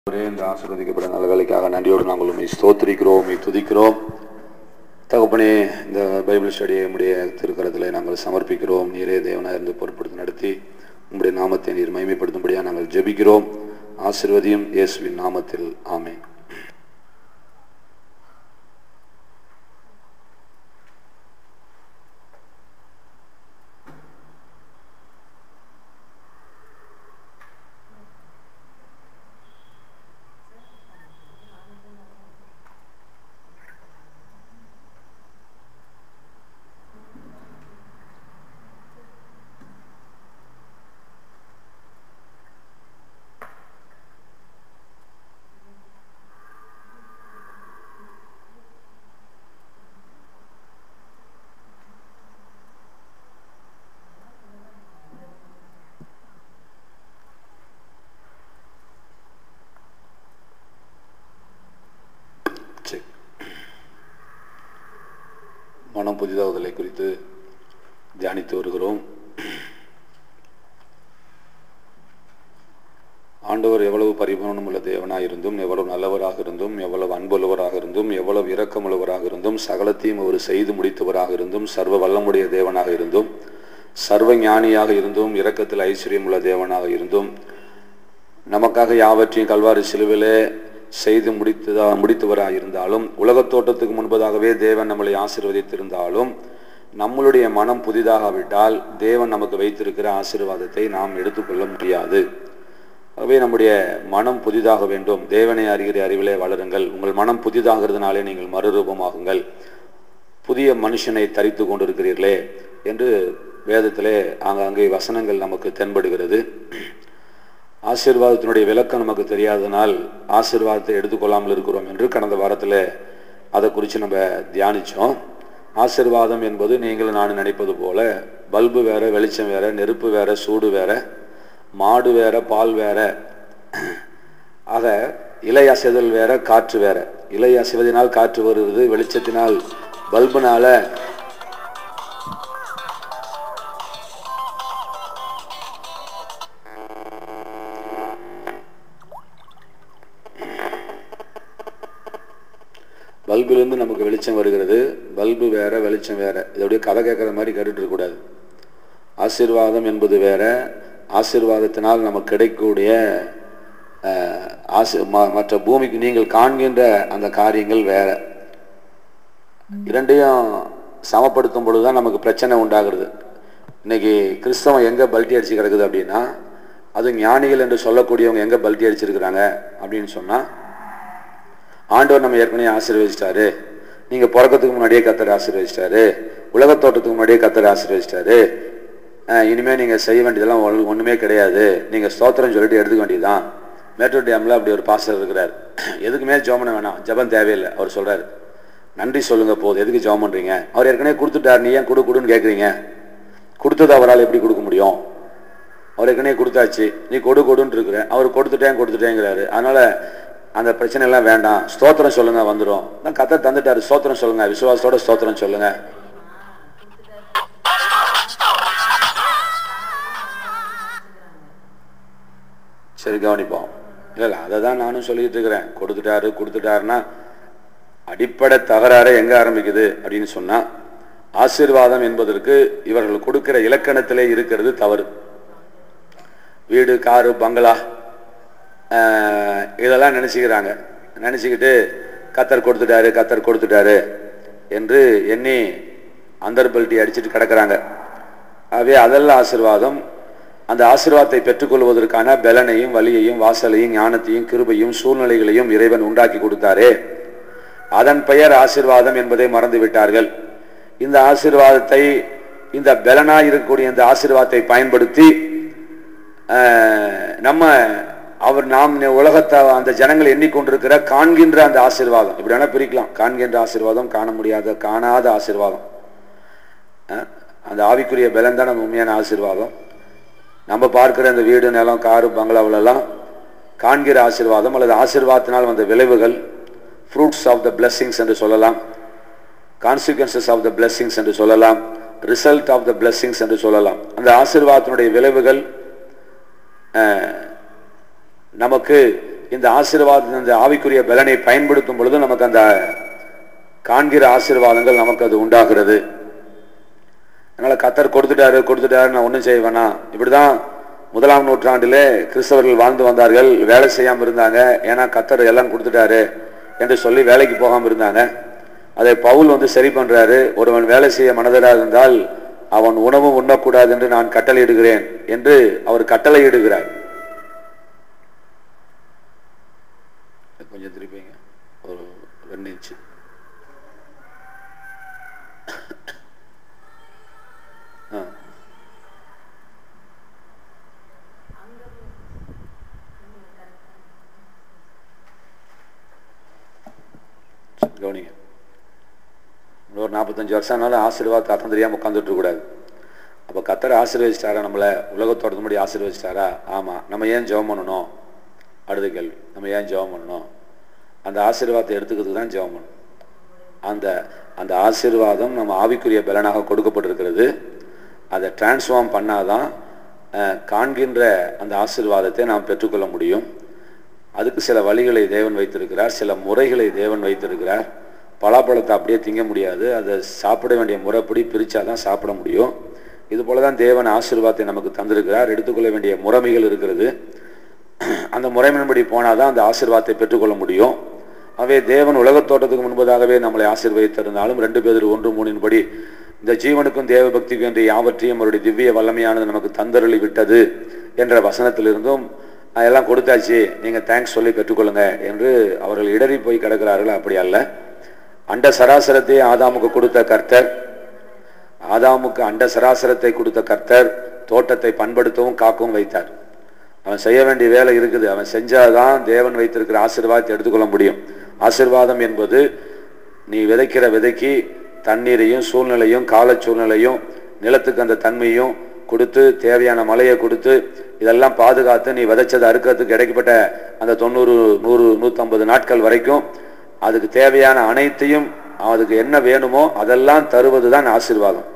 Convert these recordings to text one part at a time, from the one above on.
ஒரே இந்த ஆசீர்வதிக்கப்பட்ட நல்ல வேலைக்காக நன்றியோடு நாங்கள் உண்மை ஸ்தோத்திரிக்கிறோம் உம்மை துதிக்கிறோம் தகப்பனே இந்த பைபிள் ஸ்டடியை உம்முடைய திருக்கரத்தில் நாங்கள் சமர்ப்பிக்கிறோம் நீரே தேவனாக இருந்து பொறுப்படுத்தி நடத்தி உம்முடைய நாமத்தை நீர் மகிமைப்படுத்தும்படியாக நாங்கள் ஜெபிக்கிறோம் ஆசீர்வதியும் இயேசுவின் நாமத்தில் ஆமென் சரி மனம் புதிதாவதலை குறித்து தியானித்து வருகிறோம் ஆண்டவர் எவ்வளவு பரிபூர்ணம் உள்ள தேவனாக இருந்தும் எவ்வளவு நல்லவராக இருந்தும் எவ்வளவு அன்புள்ளவராக இருந்தும் எவ்வளவு இரக்கமுள்ளவராக இருந்தும் சகலத்தையும் அவர் செய்து முடித்தவராக இருந்தும் சர்வ வல்லமுடைய தேவனாக இருந்தும் சர்வ ஞானியாக இருந்தும் இரக்கத்தில் ஐஸ்வர்யம் உள்ள தேவனாக இருந்தும் நமக்காக யாவற்றையும் கல்வாரி சிலுவிலே செய்து முடித்ததா முடித்தவராக இருந்தாலும் உலகத் தோட்டத்துக்கு முன்பதாகவே தேவன் நம்மளை ஆசீர்வதித்திருந்தாலும் நம்மளுடைய மனம் புதிதாகாவிட்டால் தேவன் நமக்கு வைத்திருக்கிற ஆசீர்வாதத்தை நாம் எடுத்துக்கொள்ள முடியாது ஆகவே நம்முடைய மனம் புதிதாக வேண்டும் தேவனை அறிகிற அறிவிலே வளருங்கள் உங்கள் மனம் புதிதாகிறதுனாலே நீங்கள் மறுரூபமாகுங்கள் புதிய மனுஷனை தரித்து கொண்டிருக்கிறீர்களே என்று வேதத்திலே ஆங்காங்கே வசனங்கள் நமக்கு தென்படுகிறது ஆசீர்வாதத்தினுடைய விளக்கம் நமக்கு தெரியாதனால் ஆசீர்வாதத்தை எடுத்துக்கொள்ளாமல் இருக்கிறோம் என்று கடந்த வாரத்தில் அதை குறித்து நம்ம தியானித்தோம் ஆசீர்வாதம் என்பது நீங்கள் நான் நினைப்பது போல பல்பு வேற வெளிச்சம் வேற நெருப்பு வேற சூடு வேற மாடு வேற பால் வேற ஆக இலை அசைதல் வேற காற்று வேற இலை அசைவதனால் காற்று வருகிறது வெளிச்சத்தினால் பல்புனால பல்பிலிருந்து நமக்கு வெளிச்சம் வருகிறது பல்பு வேற வெளிச்சம் வேற இதோடைய கதை கேட்குற மாதிரி கேட்டுட்டு இருக்கக்கூடாது ஆசீர்வாதம் என்பது வேற ஆசீர்வாதத்தினால் நமக்கு கிடைக்கக்கூடிய அஹ், ஆசி ம- மற்ற பூமிக்கு நீங்கள் காண்கின்ற அந்த காரியங்கள் வேற இரண்டையும் சமப்படுத்தும் பொழுது தான் நமக்கு பிரச்சனை உண்டாகிறது இன்னைக்கு கிறிஸ்தவம் எங்கே பல்ட்டி அடிச்சு கிடக்குது அப்படின்னா அது ஞானிகள் என்று சொல்லக்கூடியவங்க எங்கே பல்ட்டி அடிச்சிருக்கிறாங்க அப்படின்னு சொன்னால் ஆண்டவர் நம்ம ஏற்கனவே ஆசீர்வதிச்சிட்டாரு நீங்கள் பிறக்கத்துக்கு முன்னாடியே கத்தர் ஆசீர்வதிச்சிட்டாரு உலகத் தோட்டத்துக்கு முன்னாடியே கத்தர் ஆசீர்வதிச்சிட்டாரு அஹ் இனிமே நீங்கள் செய்ய வேண்டியதெல்லாம் ஒண்ணு- ஒண்ணுமே கிடையாது நீங்கள் ஸ்தோத்திரம் சொல்லிட்டு எடுத்துக்க வேண்டியதுதான் மேட்டூர் டேமில் அப்படி ஒரு பாஸ்டர் இருக்கிறார் எதுக்குமே ஜோமன வேணாம் ஜெபம் தேவையில்லை அவர் சொல்றாரு நன்றி சொல்லுங்க போதும் எதுக்கு ஜெபம் பண்றீங்க அவர் ஏற்கனவே கொடுத்துட்டார் நீ ஏன் கொடு கொடுன்னு கேட்குறீங்க கொடுத்தது அவரால் எப்படி கொடுக்க முடியும் அவர் ஏற்கனவே கொடுத்தாச்சு நீ கொடு கொடுன்னு இருக்கிற அவர் கொடுத்துட்டேன் கொடுத்துட்டேங்கிறாரு அதனால அந்த பிரச்சனை எல்லாம் வேண்டாம் ஸ்தோத்திரம் சொல்லுங்க வந்துடும் நான் கத்தை தந்துட்டாரு ஸ்தோத்திரம் சொல்லுங்க விசுவாசத்தோட ஸ்தோத்திரம் சொல்லுங்க சரி கவனிப்போம் இல்லை இல்லை அதை தான் நானும் சொல்லிட்டு இருக்கிறேன் கொடுத்துட்டாரு கொடுத்துட்டாருன்னா அடிப்படை தகராறு எங்க ஆரம்பிக்குது அப்படின்னு சொன்னா ஆசீர்வாதம் என்பதற்கு இவர்கள் கொடுக்கிற இலக்கணத்திலே இருக்கிறது தவறு வீடு காரு பங்களா ஆஹ், இதெல்லாம் நினச்சிக்கிறாங்க நினச்சிக்கிட்டு கத்தர் கொடுத்துட்டாரு கத்தர் கொடுத்துட்டாரு என்று எண்ணி அந்தர்பல்ட்டி அடிச்சிட்டு கிடக்குறாங்க ஆகவே அதெல்லாம் ஆசீர்வாதம் அந்த ஆசீர்வாதத்தை பெற்றுக்கொள்வதற்கான பலனையும் வலியையும் வாசலையும் ஞானத்தையும் கிருபையும் சூழ்நிலைகளையும் இறைவன் உண்டாக்கி கொடுத்தாரே அதன் பெயர் ஆசீர்வாதம் என்பதை மறந்து விட்டார்கள் இந்த ஆசீர்வாதத்தை இந்த பலனா இருக்கக்கூடிய இந்த ஆசீர்வாதத்தை பயன்படுத்தி ஆஹ், நம்ம அவர் நாம் உலகத்தை அந்த ஜனங்கள் எண்ணிக்கொண்டிருக்கிற காண்கின்ற அந்த ஆசீர்வாதம் இப்படி வேணா பிரிக்கலாம் காண்கின்ற ஆசீர்வாதம் காண முடியாத காணாத ஆசீர்வாதம் அஹ், அந்த ஆவிக்குரிய பலன் தான் நம்ம உண்மையான ஆசீர்வாதம் நம்ம பார்க்கிற இந்த வீடு நிலம் காரு பங்களாவிலெல்லாம் காண்கிற ஆசீர்வாதம் அல்லது ஆசீர்வாதத்தினால் வந்த விளைவுகள் ஃப்ரூட்ஸ் ஆஃப் த blessings என்று சொல்லலாம் கான்சிக்வன்சஸ் ஆஃப் த blessings என்று சொல்லலாம் ரிசல்ட் ஆஃப் த blessings என்று சொல்லலாம் அந்த ஆசீர்வாதத்தினுடைய விளைவுகள் அஹ், நமக்கு இந்த ஆசீர்வாதம் இந்த ஆவிக்குரிய பலனை பயன்படுத்தும் பொழுது நமக்கு அந்த காண்கிற ஆசீர்வாதங்கள் நமக்கு அது உண்டாகிறது அதனால கத்தர் கொடுத்துட்டாரு கொடுத்துட்டாரு நான் ஒன்றும் செய்ய வேணாம் இப்படிதான் முதலாம் நூற்றாண்டிலே கிறிஸ்தவர்கள் வாழ்ந்து வந்தார்கள் வேலை செய்யாமல் இருந்தாங்க ஏன்னா கத்தர் எல்லாம் கொடுத்துட்டாரு என்று சொல்லி வேலைக்கு போகாமல் இருந்தாங்க அதை பவுல் வந்து சரி பண்றாரு ஒருவன் வேலை செய்ய மனதராக இருந்தால் அவன் உணவும் உண்ணக்கூடாது என்று நான் கட்டளையிடுகிறேன் என்று அவர் கட்டளையிடுகிறார் கொஞ்சம் திருப்பிங்க ஒரு ரெண்டு இன்ச்சு ஆ சரி, கவனிங்க இன்னொரு நாற்பத்தஞ்சு வருஷம் ஆனாலும் ஆசீர்வாதத்தை அர்த்தம் தெரியாமல் உட்காந்துட்டு கூடாது அப்போ கத்தரை ஆசீர்வதிச்சிட்டாரா நம்மளை உலகத்தோடத்து முடி ஆசீர்வதிச்சிட்டாரா ஆமாம் நம்ம ஏன் ஜெபம் பண்ணணும் அடுத்த கேள்வி நம்ம ஏன் ஜெபம் பண்ணணும் அந்த ஆசீர்வாதத்தை எடுத்துக்கிறதுக்கு தான் ஜெபம் பண்ணணும் அந்த அந்த ஆசீர்வாதம் நம்ம ஆவிக்குரிய பலனாக கொடுக்கப்பட்டிருக்கிறது அதை டிரான்ஸ்ஃபார்ம் பண்ணாதான் அஹ், காண்கின்ற அந்த ஆசீர்வாதத்தை நாம் பெற்றுக்கொள்ள முடியும் அதுக்கு சில வழிகளை தேவன் வைத்திருக்கிறார் சில முறைகளை தேவன் வைத்திருக்கிறார் பலாப்பழத்தை அப்படியே திங்க முடியாது அதை சாப்பிட வேண்டிய முறைப்படி பிரித்தாதான் சாப்பிட முடியும் இது போல தான் தேவன் ஆசீர்வாதத்தை நமக்கு தந்திருக்கிறார் எடுத்துக்கொள்ள வேண்டிய முறைமைகள் இருக்கிறது அந்த முறைமையின்படி போனால் தான் அந்த ஆசீர்வாதத்தை பெற்றுக்கொள்ள முடியும் அவே தேவன் உலகத் தோட்டத்துக்கு முன்பதாகவே நம்மளை ஆசீர்வதித்திருந்தாலும் ரெண்டு பேர் ஒன்று மூணின்படி இந்த ஜீவனுக்கும் தேவ பக்திக்கும் என்று யாவற்றையும் அவருடைய திவ்ய வல்லமையானது நமக்கு தந்தருளி விட்டது என்ற வசனத்திலிருந்தும் "நான் எல்லாம் கொடுத்தாச்சு நீங்கள் தேங்க்ஸ் சொல்லி பெற்றுக்கொள்ளுங்க என்று அவர்கள் இடறி போய் கிடக்கிறார்கள் அப்படி அல்ல அண்ட சராசரத்தை ஆதாமுக்கு கொடுத்த கர்த்தர் ஆதாமுக்கு அண்ட சராசரத்தை கொடுத்த கர்த்தர் தோட்டத்தை பண்படுத்தவும் காக்கவும் வைத்தார் அவன் செய்ய வேண்டிய வேலை இருக்குது அவன் செஞ்சாதான் தேவன் வைத்திருக்கிற ஆசீர்வாதத்தை எடுத்துக்கொள்ள முடியும் ஆசீர்வாதம் என்பது நீ விதைக்கிற விதைக்கு தண்ணீரையும் சூழ்நிலையும் கால சூழ்நிலையும் நிலத்துக்கு அந்த தன்மையும் கொடுத்து தேவையான மழையை கொடுத்து இதெல்லாம் பாதுகாத்து நீ விதைச்சதை அறுக்கிறதுக்கு இடைக்கப்பட்ட அந்த தொண்ணூறு நூறு நூற்றம்பது நாட்கள் வரைக்கும் அதுக்கு தேவையான அனைத்தையும் அதுக்கு என்ன வேணுமோ அதெல்லாம் தருவது தான் ஆசீர்வாதம்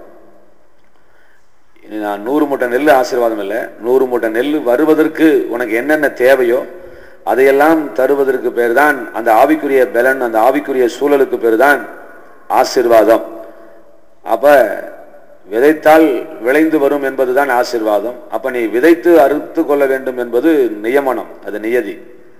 இனி நான் நூறு மூட்டை நெல் ஆசீர்வாதம் இல்லை நூறு மூட்டை நெல் வருவதற்கு உனக்கு என்னென்ன தேவையோ அதையெல்லாம் தருவதற்கு பேர் தான் அந்த ஆவிக்குரிய பலன் அந்த ஆவிக்குரிய சூழலுக்கு பேர் தான் ஆசீர்வாதம் அப்ப விதைத்தால் விளைந்து வரும் என்பதுதான் ஆசீர்வாதம் அப்ப நீ விதைத்து அறுத்து கொள்ள வேண்டும் என்பது நியமனம் அது நியதி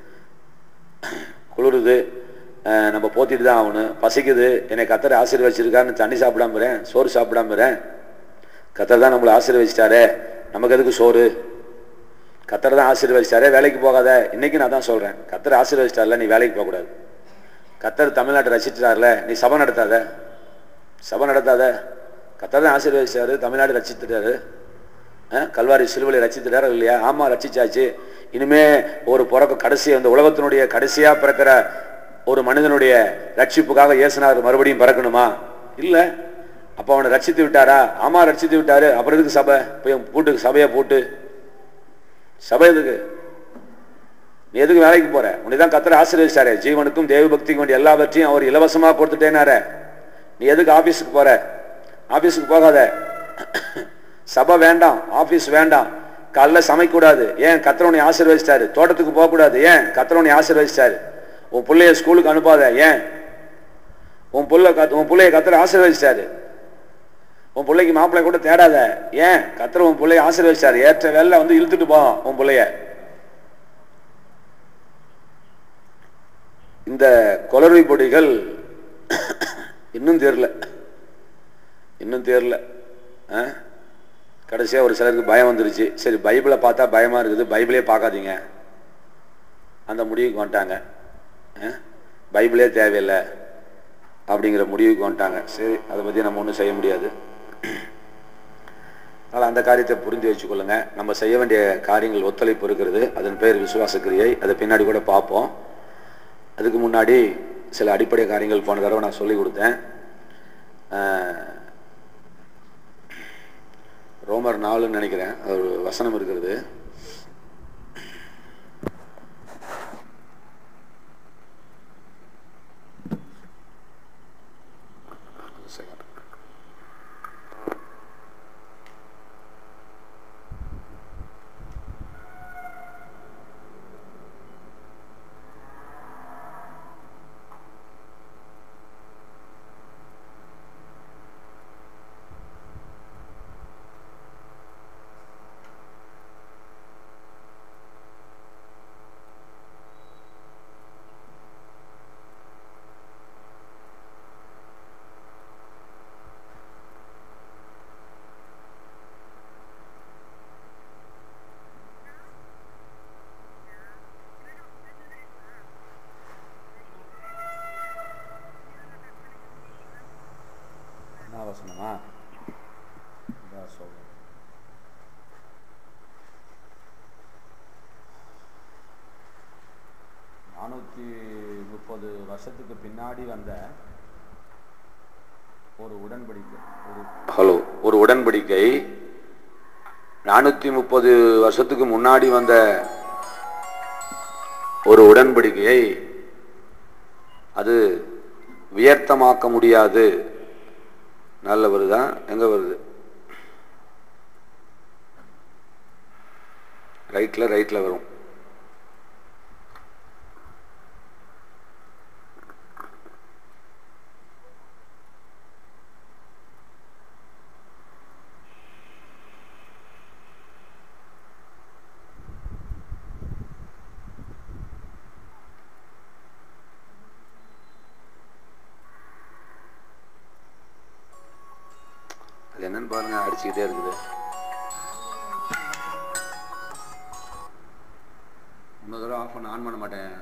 குளிருது அஹ் நம்ம போத்திட்டு தான் ஆகணும் பசிக்குது என்னை கத்தரை ஆசீர்வச்சிருக்காருன்னு தண்ணி சாப்பிடாம இருறேன், சோறு சாப்பிடாம இருறேன். கத்தர் தான் நம்மளை ஆசீர்வதிச்சிட்டாரே நமக்கு எதுக்கு சோறு கத்தர் தான் ஆசீர்வதிச்சிட்டாரே வேலைக்கு போகாத இன்னைக்கு நான் தான் சொல்றேன் கத்தர் ஆசீர்வதிச்சிட்டார்ல நீ வேலைக்கு போகக்கூடாது கத்தர் தமிழ்நாட்டை ரசிச்சிட்டார்ல நீ சபை நடத்தாத சபை நடத்தாத கத்தர் தான் ஆசீர்வதிச்சாரு தமிழ்நாடு ரசித்துட்டாரு அஹ், கல்வாரி சிலுவையை ரசித்துட்டாரா இல்லையா ஆமா ரசிச்சாச்சு இனிமே ஒரு பிறக்க கடைசி அந்த உலகத்தினுடைய கடைசியா பிறக்கிற ஒரு மனிதனுடைய ரட்சிப்புக்காக இயேசுனார் மறுபடியும் பிறக்கணுமா இல்ல அப்ப அவனை ரட்சித்து விட்டாரா ஆமா ரட்சித்து விட்டாரு அப்புறம் எதுக்கு சபை போய் பூட்டு சபையை போட்டு சபை எதுக்கு நீ எதுக்கு வேலைக்கு போற உன்னை தான் கத்தரை ஆசீர்வதிச்சாரே ஜீவனுக்கும் தேவ பக்திக்கும் வேண்டிய எல்லாவற்றையும் அவர் இலவசமா கொடுத்துட்டேனாரே நீ எதுக்கு ஆபீஸுக்கு போற ஆபீஸுக்கு போகாத சபை வேண்டாம் ஆபீஸ் வேண்டாம் காலைல சமைக்கூடாது ஏன் கத்திரவனை ஆசீர்வதிச்சிட்டாரு தோட்டத்துக்கு போகக்கூடாது ஏன் கத்திரவனை ஆசீர்வதிச்சிட்டாரு உன் பிள்ளைய ஸ்கூலுக்கு அனுப்பாத ஏன் உன் புள்ள கத்- உன் பிள்ளைய கத்திர ஆசீர்வதிச்சிட்டாரு உன் பிள்ளைக்கு மாப்பிள்ளை கூட தேடாத ஏன் கத்திர உன் பிள்ளைய ஆசீர்வதிச்சாரு ஏற்ற வேலை வந்து இழுத்துட்டு போ உன் பிள்ளைய இந்த கொலர்வி பொடிகள் இன்னும் தேரல இன்னும் தேரல ஆ? கடைசியா ஒரு சிலருக்கு பயம் வந்துருச்சு சரி பைபிளை பார்த்தா பயமா இருக்குது பைபிளே பார்க்காதீங்க அந்த முடிவுக்கு வந்துட்டாங்க ஆ? பைபிளே தேவையில்லை அப்படிங்கிற முடிவுக்கு வந்துட்டாங்க சரி அதை பற்றி நம்ம ஒன்றும் செய்ய முடியாது அதனால் அந்த காரியத்தை புரிந்து வச்சுக்கொள்ளுங்க நம்ம செய்ய வேண்டிய காரியங்கள் ஒத்துழைப்பு இருக்கிறது அதன் பேர் விசுவாச கிரியை அதை பின்னாடி கூட பார்ப்போம் அதுக்கு முன்னாடி சில அடிப்படை காரியங்கள் போன தடவை நான் சொல்லி கொடுத்தேன் ஆஹ், ரோமர் நாலுன்னு நினைக்கிறேன் அது ஒரு வசனம் இருக்கிறது ஒரு second. வசனமா இதான் சொல்றேன் நானூற்றி முப்பது வருஷத்துக்கு பின்னாடி வந்த ஒரு உடன்படிக்கை ஒரு ஹலோ ஒரு உடன்படிக்கை நானூற்றி முப்பது வருஷத்துக்கு முன்னாடி வந்த ஒரு உடன்படிக்கையை அது வியர்த்தமாக்க முடியாது நல்ல வருதா எங்க வருது ரைட்ல ரைட்ல வரும் அது என்னன்னு பாருங்க அடிச்சுக்கிட்டே இருக்குது இன்னொரு தடவை ஆஃப் பண்ண ஆன் பண்ண மாட்டேன்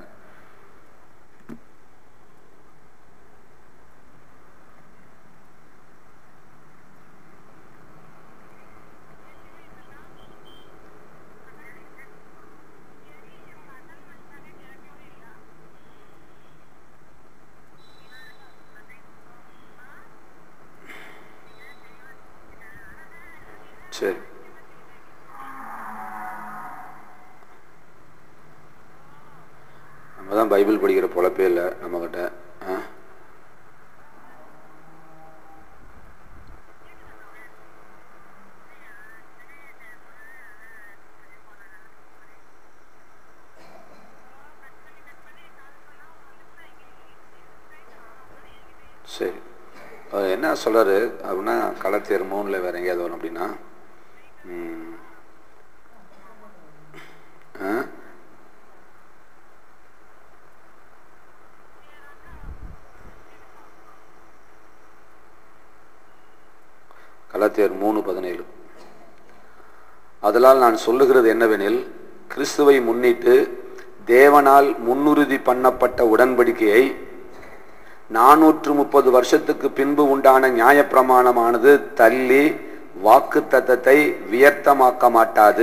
சரி நம்ம தான் பைபிள் படிக்கிற பொழப்பே இல்லை நம்மக்கிட்ட ஆ சரி அவர் என்ன சொல்றாரு அப்படின்னா களத்தேர் மூணில் வேற எங்கேயாவது வரும் அப்படின்னா ம். ஆ கலாத்தியர் மூணு பதினேழு அதனால் நான் சொல்லுகிறது என்னவெனில் கிறிஸ்துவை முன்னிட்டு தேவனால் முன்னுறுதி பண்ணப்பட்ட உடன்படிக்கையை நானூற்று முப்பது வருஷத்துக்கு பின்பு உண்டான நியாயப்பிரமாணமானது தள்ளி வாக்கு தத்தத்தை வியர்த்தமாக்க மாட்டாது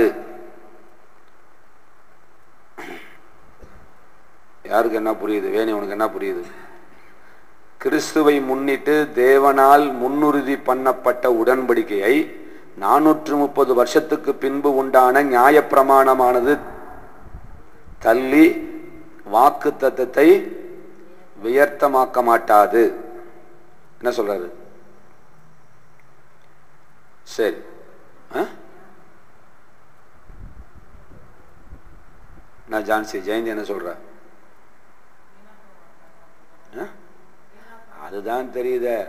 யாருக்கு என்ன புரியுது வேணி உனக்கு என்ன புரியுது கிறிஸ்துவை முன்னிட்டு தேவனால் முன்னுறுதி பண்ணப்பட்ட உடன்படிக்கையை நானூற்று முப்பது வருஷத்துக்கு பின்பு உண்டான நியாயப்பிரமாணமானது தள்ளி வாக்கு தத்தத்தை வியர்த்தமாக்க மாட்டாது என்ன சொல்றாரு சரி ஆ? நான் ஜான்சி ஜெயந்தி என்ன சொல்ற ஆ? அதுதான் தெரியுதே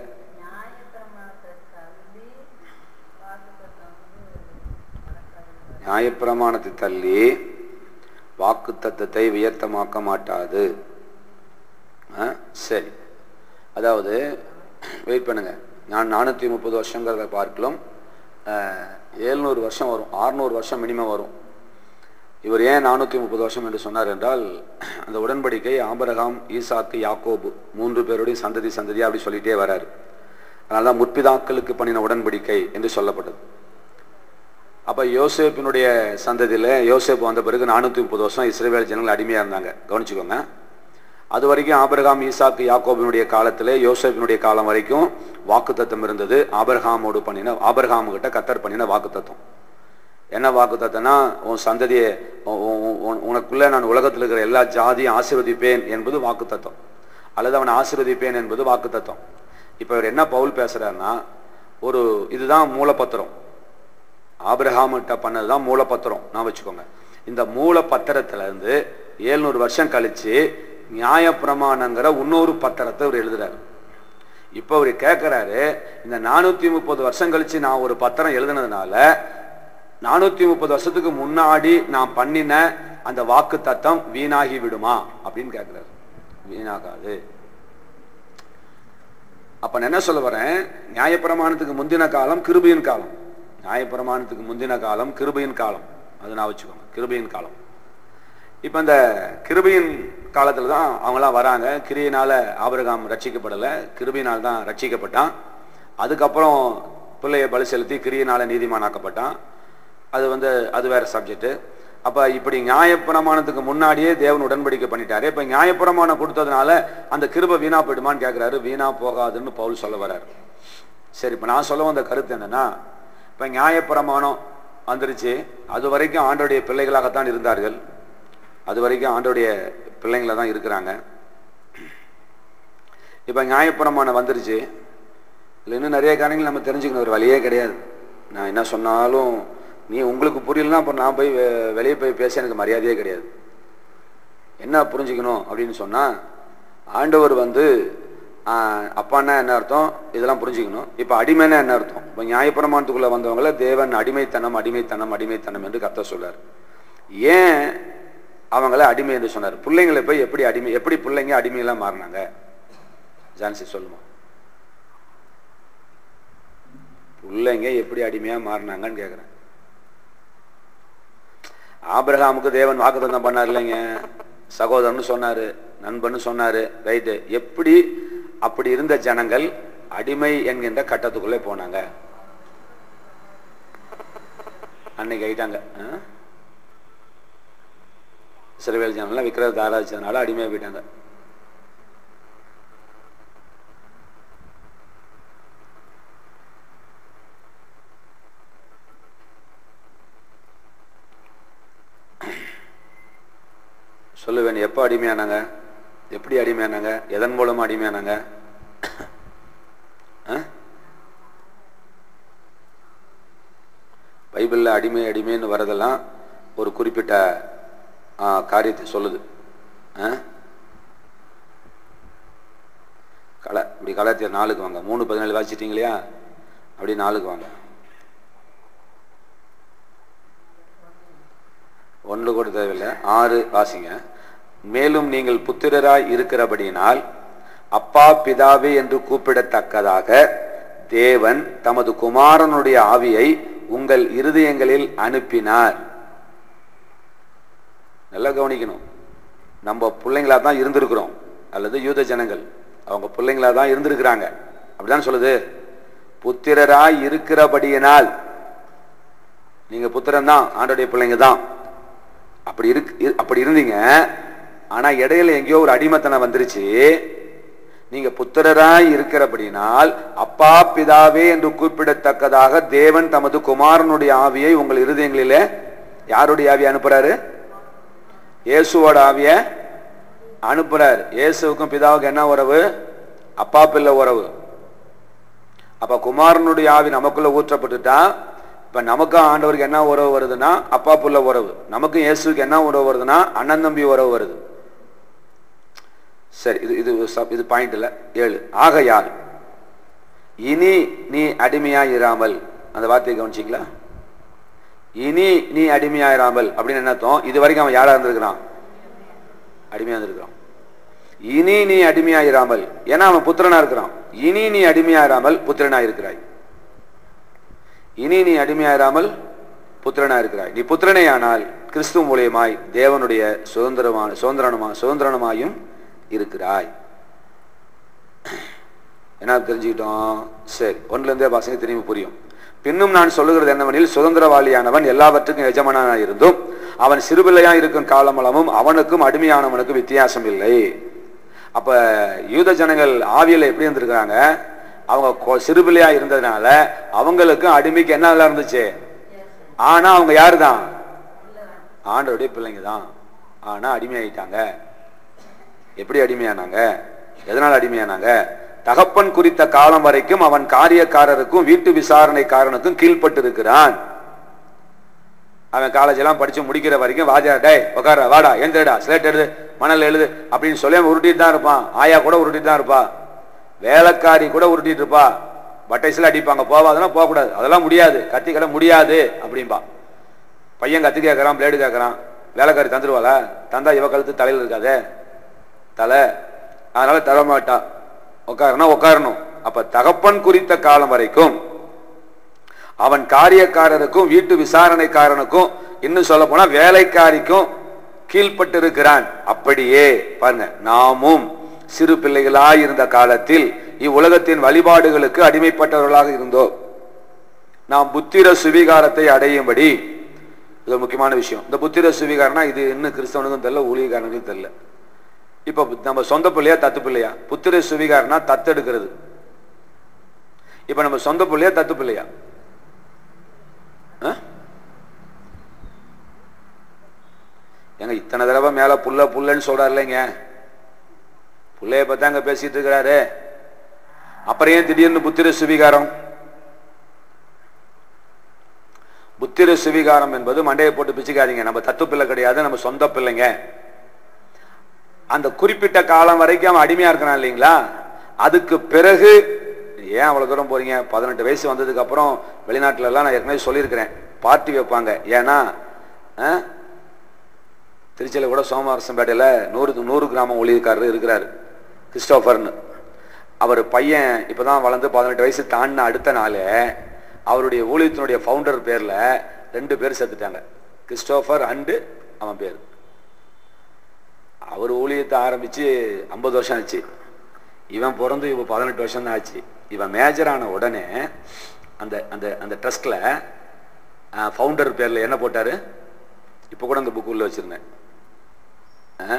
நியாயப்பிரமாணத்தை தள்ளி வாக்கு தத்தத்தை வியர்த்தமாக்க மாட்டாது ஆ? சரி அதாவது வெயிட் பண்ணுங்க நான் நானூற்றி முப்பது வருஷங்கிறத பார்க்கலாம் ஏழ்நூறு வருஷம் வரும் ஆறுநூறு வருஷம் மினிமம் வரும் இவர் ஏன் நானூற்றி முப்பது வருஷம் என்று சொன்னார் என்றால் அந்த உடன்படிக்கை ஆபரகாம் ஈசாக்கு யாக்கோபு மூன்று பேருடைய சந்ததி சந்ததி அப்படி சொல்லிட்டே வராரு அதனால தான் முற்பிதாக்களுக்கு பண்ணின உடன்படிக்கை என்று சொல்லப்பட்டது அப்போ யோசேப்பினுடைய சந்ததியில் யோசேப் வந்த பிறகு நானூற்றி முப்பது வருஷம் இஸ்ரேவேல் ஜனங்கள் அடிமையாக இருந்தாங்க கவனிச்சுக்கோங்க அது வரைக்கும் ஆபிரகாம் ஈசாக்கு யாக்கோபினுடைய காலத்தில் யோசேப்பினுடைய காலம் வரைக்கும் வாக்குத்தத்தம் இருந்தது ஆபிரகாமோடு பண்ணின ஆபிரகாமு கிட்ட கத்தர் பண்ணின வாக்குத்தத்தம் என்ன வாக்குத்தத்தம்னா உன் சந்ததியை உ- உ- உ- உனக்குள்ள நான் உலகத்தில் இருக்கிற எல்லா ஜாதியும் ஆசீர்வதிப்பேன் என்பது வாக்குத்தத்தம் அல்லது அவனை ஆசீர்வதிப்பேன் என்பது வாக்குத்தத்தம் இப்போ இவர் என்ன பவுல் பேசுறாருன்னா ஒரு இதுதான் மூலப்பத்திரம் ஆபிரஹாம்கிட்ட பண்ணதுதான் மூலப்பத்திரம் நான் வச்சுக்கோங்க இந்த மூலப்பத்திரத்துல இருந்து ஏழ்நூறு வருஷம் கழிச்சு நியாயப்பிரமாணங்கிற இன்னொரு பத்திரத்தை அவர் எழுதுறாரு இப்போ அவர் கேட்குறாரு இந்த நானூற்றி முப்பது வருஷம் கழிச்சு நான் ஒரு பத்திரம் எழுதுனதுனால நானூற்றி முப்பது வருஷத்துக்கு முன்னாடி நான் பண்ணின அந்த வாக்கு தத்தம் வீணாகி விடுமா அப்படின்னு கேட்குறாரு வீணாகாது அப்ப நான் என்ன சொல்ல வரேன் நியாயப்பிரமாணத்துக்கு முந்தின காலம் கிருபையின் காலம் நியாயப்பிரமாணத்துக்கு முந்தின காலம் கிருபையின் காலம் அது நான் வச்சுக்கோங்க கிருபையின் காலம் இப்போ இந்த கிருபையின் காலத்தில் தான் அவங்களாம் வராங்க கிரியினால ஆபிரகாம் ரட்சிக்கப்படலை கிருபையினால் தான் ரட்சிக்கப்பட்டான் அதுக்கப்புறம் பிள்ளையை பலி செலுத்தி கிரியினால நீதிமானாக்கப்பட்டான் அது வந்து அது வேற சப்ஜெக்ட் அப்ப இப்படி நியாயப்பிரமாணத்துக்கு முன்னாடியே தேவன் உடன்படிக்கை பண்ணிட்டாரு இப்ப நியாயப்பிரமாணம் கொடுத்ததுனால அந்த கிருபை வீணா போயிடுமான்னு கேட்கிறாரு வீணா போகாதுன்னு பவுல் சொல்ல வர்றாரு சரி இப்ப நான் சொல்ல வந்த கருத்து என்னன்னா இப்ப நியாயப்பிரமாணம் வந்துருச்சு அது வரைக்கும் ஆண்டோடைய பிள்ளைகளாகத்தான் இருந்தார்கள் அது வரைக்கும் ஆண்டோடைய பிள்ளைங்கள தான் இருக்கிறாங்க இப்ப நியாயப்பிரமாணம் வந்துருச்சு இதுல இன்னும் நிறைய காரியங்கள் நம்ம தெரிஞ்சுக்கணும் ஒரு வழியே கிடையாது நான் என்ன சொன்னாலும் நீ உங்களுக்கு புரியலன்னா அப்போ நான் போய் வெ- வெளியே போய் பேச எனக்கு மரியாதையே கிடையாது என்ன புரிஞ்சுக்கணும் அப்படின்னு சொன்னா ஆண்டவர் வந்து ஆஹ், அப்பான்னா என்ன அர்த்தம் இதெல்லாம் புரிஞ்சுக்கணும் இப்போ அடிமைன்னா என்ன அர்த்தம் இப்போ நியாயப்பிரமாணத்துக்குள்ள வந்தவங்கள தேவன் அடிமைத்தனம் அடிமைத்தனம் அடிமைத்தனம் என்று கத்த சொல்லார் ஏன் அவங்கள அடிமை என்று சொன்னார் பிள்ளைங்களை போய் எப்படி அடிமை எப்படி பிள்ளைங்க அடிமையெல்லாம் மாறினாங்க ஜான்சி சொல்லுமா பிள்ளைங்க எப்படி அடிமையா மாறினாங்கன்னு கேக்குறேன் ஆபிரகாமுக்கு தேவன் வாக்குத்தத்தம் பண்ணார் இல்லைங்க சகோதரன் சொன்னாரு நண்பன் சொன்னாரு ரைட்டு எப்படி அப்படி இருந்த ஜனங்கள் அடிமை என்கின்ற கட்டத்துக்குள்ளே போனாங்க அன்னைக்கு ஆயிட்டாங்க ஆ? சிறுவேல் ஜனம்லாம் விக்கிரத்தை ஆராய்ச்சதுனால அடிமையா போயிட்டாங்க சொல்லுவேன் எப்போ அடிமையானாங்க எப்படி அடிமையானாங்க எதன் மூலமா அடிமையானாங்க ஆ? பைபிளில் அடிமை அடிமைன்னு வரதெல்லாம் ஒரு குறிப்பிட்ட ஆ, காரியத்தை சொல்லுது ஆ? கலை இப்படி கலாத்தியர் நாலுக்கு வாங்க மூணு பதினேழு வாசிச்சிட்டீங்க இல்லையா அப்படி நாலுக்கு வாங்க ஒன்று கூட தேவையில்லை ஆறு வாசிங்க மேலும் நீங்கள் புத்திரராய் இருக்கிறபடியினால் அப்பா பிதாவே என்று கூப்பிடத்தக்கதாக தேவன் தமது குமாரனுடைய ஆவியை உங்கள் இருதயங்களில் அனுப்பினார் நல்லா கவனிக்கணும் நம்ம பிள்ளைங்களா தான் இருந்திருக்கிறோம் அல்லது யூத ஜனங்கள் அவங்க பிள்ளைங்களா தான் இருந்திருக்கிறாங்க அப்படிதான் சொல்லுது புத்திரராய் இருக்கிறபடியினால் நீங்க புத்திரன் தான் ஆண்டோடைய பிள்ளைங்க தான் அப்படி இருக்கு இரு- அப்படி இருந்தீங்க ஆனா இடையில எங்கேயோ ஒரு அடிமத்தனம் வந்துருச்சு நீங்க புத்திரராய் இருக்கிறபடினால் அப்பா பிதாவே என்று கூப்பிடத்தக்கதாக தேவன் தமது குமாரனுடைய ஆவியை உங்கள் இருதயங்களிலே யாருடைய ஆவியை அனுப்புறாரு இயேசுவோட ஆவிய அனுப்புறாரு இயேசுவுக்கும் பிதாவுக்கும் என்ன உறவு அப்பா பிள்ளை உறவு அப்ப குமாரனுடைய ஆவி நமக்குள்ள ஊற்றப்பட்டுட்டா இப்ப நமக்கும் ஆண்டவருக்கு என்ன உறவு வருதுன்னா அப்பா புள்ள உறவு நமக்கும் இயேசுக்கு என்ன உறவு வருதுன்னா அண்ணன் தம்பி உறவு வருது சரி இது இது சப்- இது பாயிண்ட் இல்ல ஏழு ஆகையால் இனி நீ அடிமையாய் இராமல் அந்த வார்த்தையை கவனிச்சிங்களா இனி நீ அடிமையாயிராமல் அப்படின்னு என்ன அர்த்தம் இது வரைக்கும் அவன் யாரா இருந்திருக்கிறான் அடிமையா இருந்திருக்கிறான் இனி நீ அடிமையாயிராமல் ஏன்னா அவன் புத்திரனா இருக்கிறான் இனி நீ அடிமையாயிராமல் புத்திரனா இருக்கிறாய் இனி நீ அடிமையாயிராமல் புத்திரனா இருக்கிறாய் நீ புத்திரனே ஆனால் கிறிஸ்துவ மூலியமாய் தேவனுடைய சுதந்திரமான சுதந்திரமா சுதந்திரமாயும் இருக்கிறாய் என்ன தெரிஞ்சுக்கிட்டோம் சரி ஒன்றுல இருந்தே பாசங்க திரும்பி புரியும் பின்னும் நான் சொல்லுகிறது என்னவெனில் சுதந்திரவாளியானவன் எல்லாவற்றுக்கும் எஜமானாய் இருந்தும் அவன் சிறுபிள்ளையா இருக்கும் காலமளவும் அவனுக்கும் அடிமையானவனுக்கும் வித்தியாசம் இல்லை அப்ப யூத ஜனங்கள் ஆவியில எப்படி இருந்திருக்கிறாங்க அவங்க கொ- சிறுபிள்ளையா இருந்ததுனால அவங்களுக்கும் அடிமைக்கு என்ன எல்லாம் இருந்துச்சு ஆனா அவங்க யாரு தான் ஆண்டவருடைய பிள்ளைங்க தான் ஆனா அடிமையாயிட்டாங்க எப்படி அடிமையானாங்க எதனால் அடிமையானாங்க தகப்பன் குறித்த காலம் வரைக்கும் அவன் காரியக்காரருக்கும் வீட்டு விசாரணைக்காரனுக்கும் கீழ்ப்பட்டு இருக்கிறான் அவன் காலேஜ் எல்லாம் படிச்சு முடிக்கிற வரைக்கும் வாஜா டேய் உட்கார வாடா எந்திரடா ஸ்லேட் எழுது மணல் எழுது அப்படின்னு சொல்லி அவன் உருட்டிட்டு தான் இருப்பான் ஆயா கூட உருட்டிட்டு தான் இருப்பா வேலைக்காரி கூட உருட்டிட்டு இருப்பா பட்டைசில அடிப்பாங்க போவாதுன்னா போகக்கூடாது அதெல்லாம் முடியாது கத்தி கடை முடியாது அப்படின்பா பையன் கத்தி கேட்கறான் பிளேடு கேட்கறான் வேலைக்காரி தந்துருவாளா தந்தா இவ கழுத்து தலையில் இருக்காதே தலை அதனால தர மாட்டா உட்காரனா உட்காரணும் அப்ப தகப்பன் குறித்த காலம் வரைக்கும் அவன் காரியக்காரருக்கும் வீட்டு விசாரணைக்காரனுக்கும் இன்னும் சொல்ல போனா வேலைக்காரிக்கும் கீழ்ப்பட்டிருக்கிறான் அப்படியே பாருங்க நாமும் சிறு பிள்ளைகளாய் இருந்த காலத்தில் இவ்வுலகத்தின் வழிபாடுகளுக்கு அடிமைப்பட்டவர்களாக இருந்தோம் நாம் புத்திர சுவிகாரத்தை அடையும்படி இது ஒரு முக்கியமான விஷயம் இந்த புத்திர சுவிகாரம்னா இது இன்னும் கிறிஸ்தவனுக்கும் தெரியல ஊழியக்காரனுக்கும் தெரியல இப்ப நம்ம சொந்த பிள்ளையா தத்து பிள்ளையா புத்திர சுவிகாரம்னா தத்தெடுக்கிறது இப்ப நம்ம சொந்த பிள்ளையா தத்து பிள்ளையா ஆ? ஏங்க இத்தனை தடவை மேல புள்ள புள்ளன்னு சொல்றாரு இல்லைங்க புள்ளைய பத்தி அங்க பேசிட்டு இருக்கிறாரு அப்புறம் ஏன் திடீர்னு புத்திர சுவிகாரம் புத்திர சுவிகாரம் என்பது மண்டையை போட்டு பிச்சுக்காதீங்க நம்ம தத்து பிள்ளை கிடையாது நம்ம சொந்த பிள்ளைங்க அந்த குறிப்பிட்ட காலம் வரைக்கும் அவன் அடிமையா இருக்கிறான் இல்லைங்களா அதுக்கு பிறகு ஏன் அவ்வளவு தூரம் போறீங்க பதினெட்டு வயசு வந்ததுக்கு அப்புறம் வெளிநாட்டுல எல்லாம் நான் ஏற்கனவே சொல்லியிருக்கிறேன் பார்ட்டி வைப்பாங்க ஏன்னா ஆ, திருச்சியில கூட சோமவாரசம்பேட்டையில நூறு நூறு கிராமம் ஊழியக்காரர் இருக்கிறாரு கிறிஸ்டோபர்னு அவர் பையன் இப்பதான் வளர்ந்து பதினெட்டு வயசு தாண்டின அடுத்த நாள் அவருடைய ஊழியத்தினுடைய ஃபவுண்டர் பேர்ல ரெண்டு பேர் செத்துட்டாங்க கிறிஸ்டோபர் அண்டு அவன் பேர் அவர் ஊழியத்தை ஆரம்பிச்சு ஐம்பது வருஷம் ஆச்சு இவன் பிறந்து இவன் பதினெட்டு வருஷம் தான் ஆச்சு இவன் மேஜர் ஆன உடனே அந்த அந்த அந்த ட்ரஸ்ட்ல ஃபவுண்டர் பேர்ல என்ன போட்டாரு இப்போ கூட அந்த புக் உள்ள வச்சிருந்தேன் ஆ?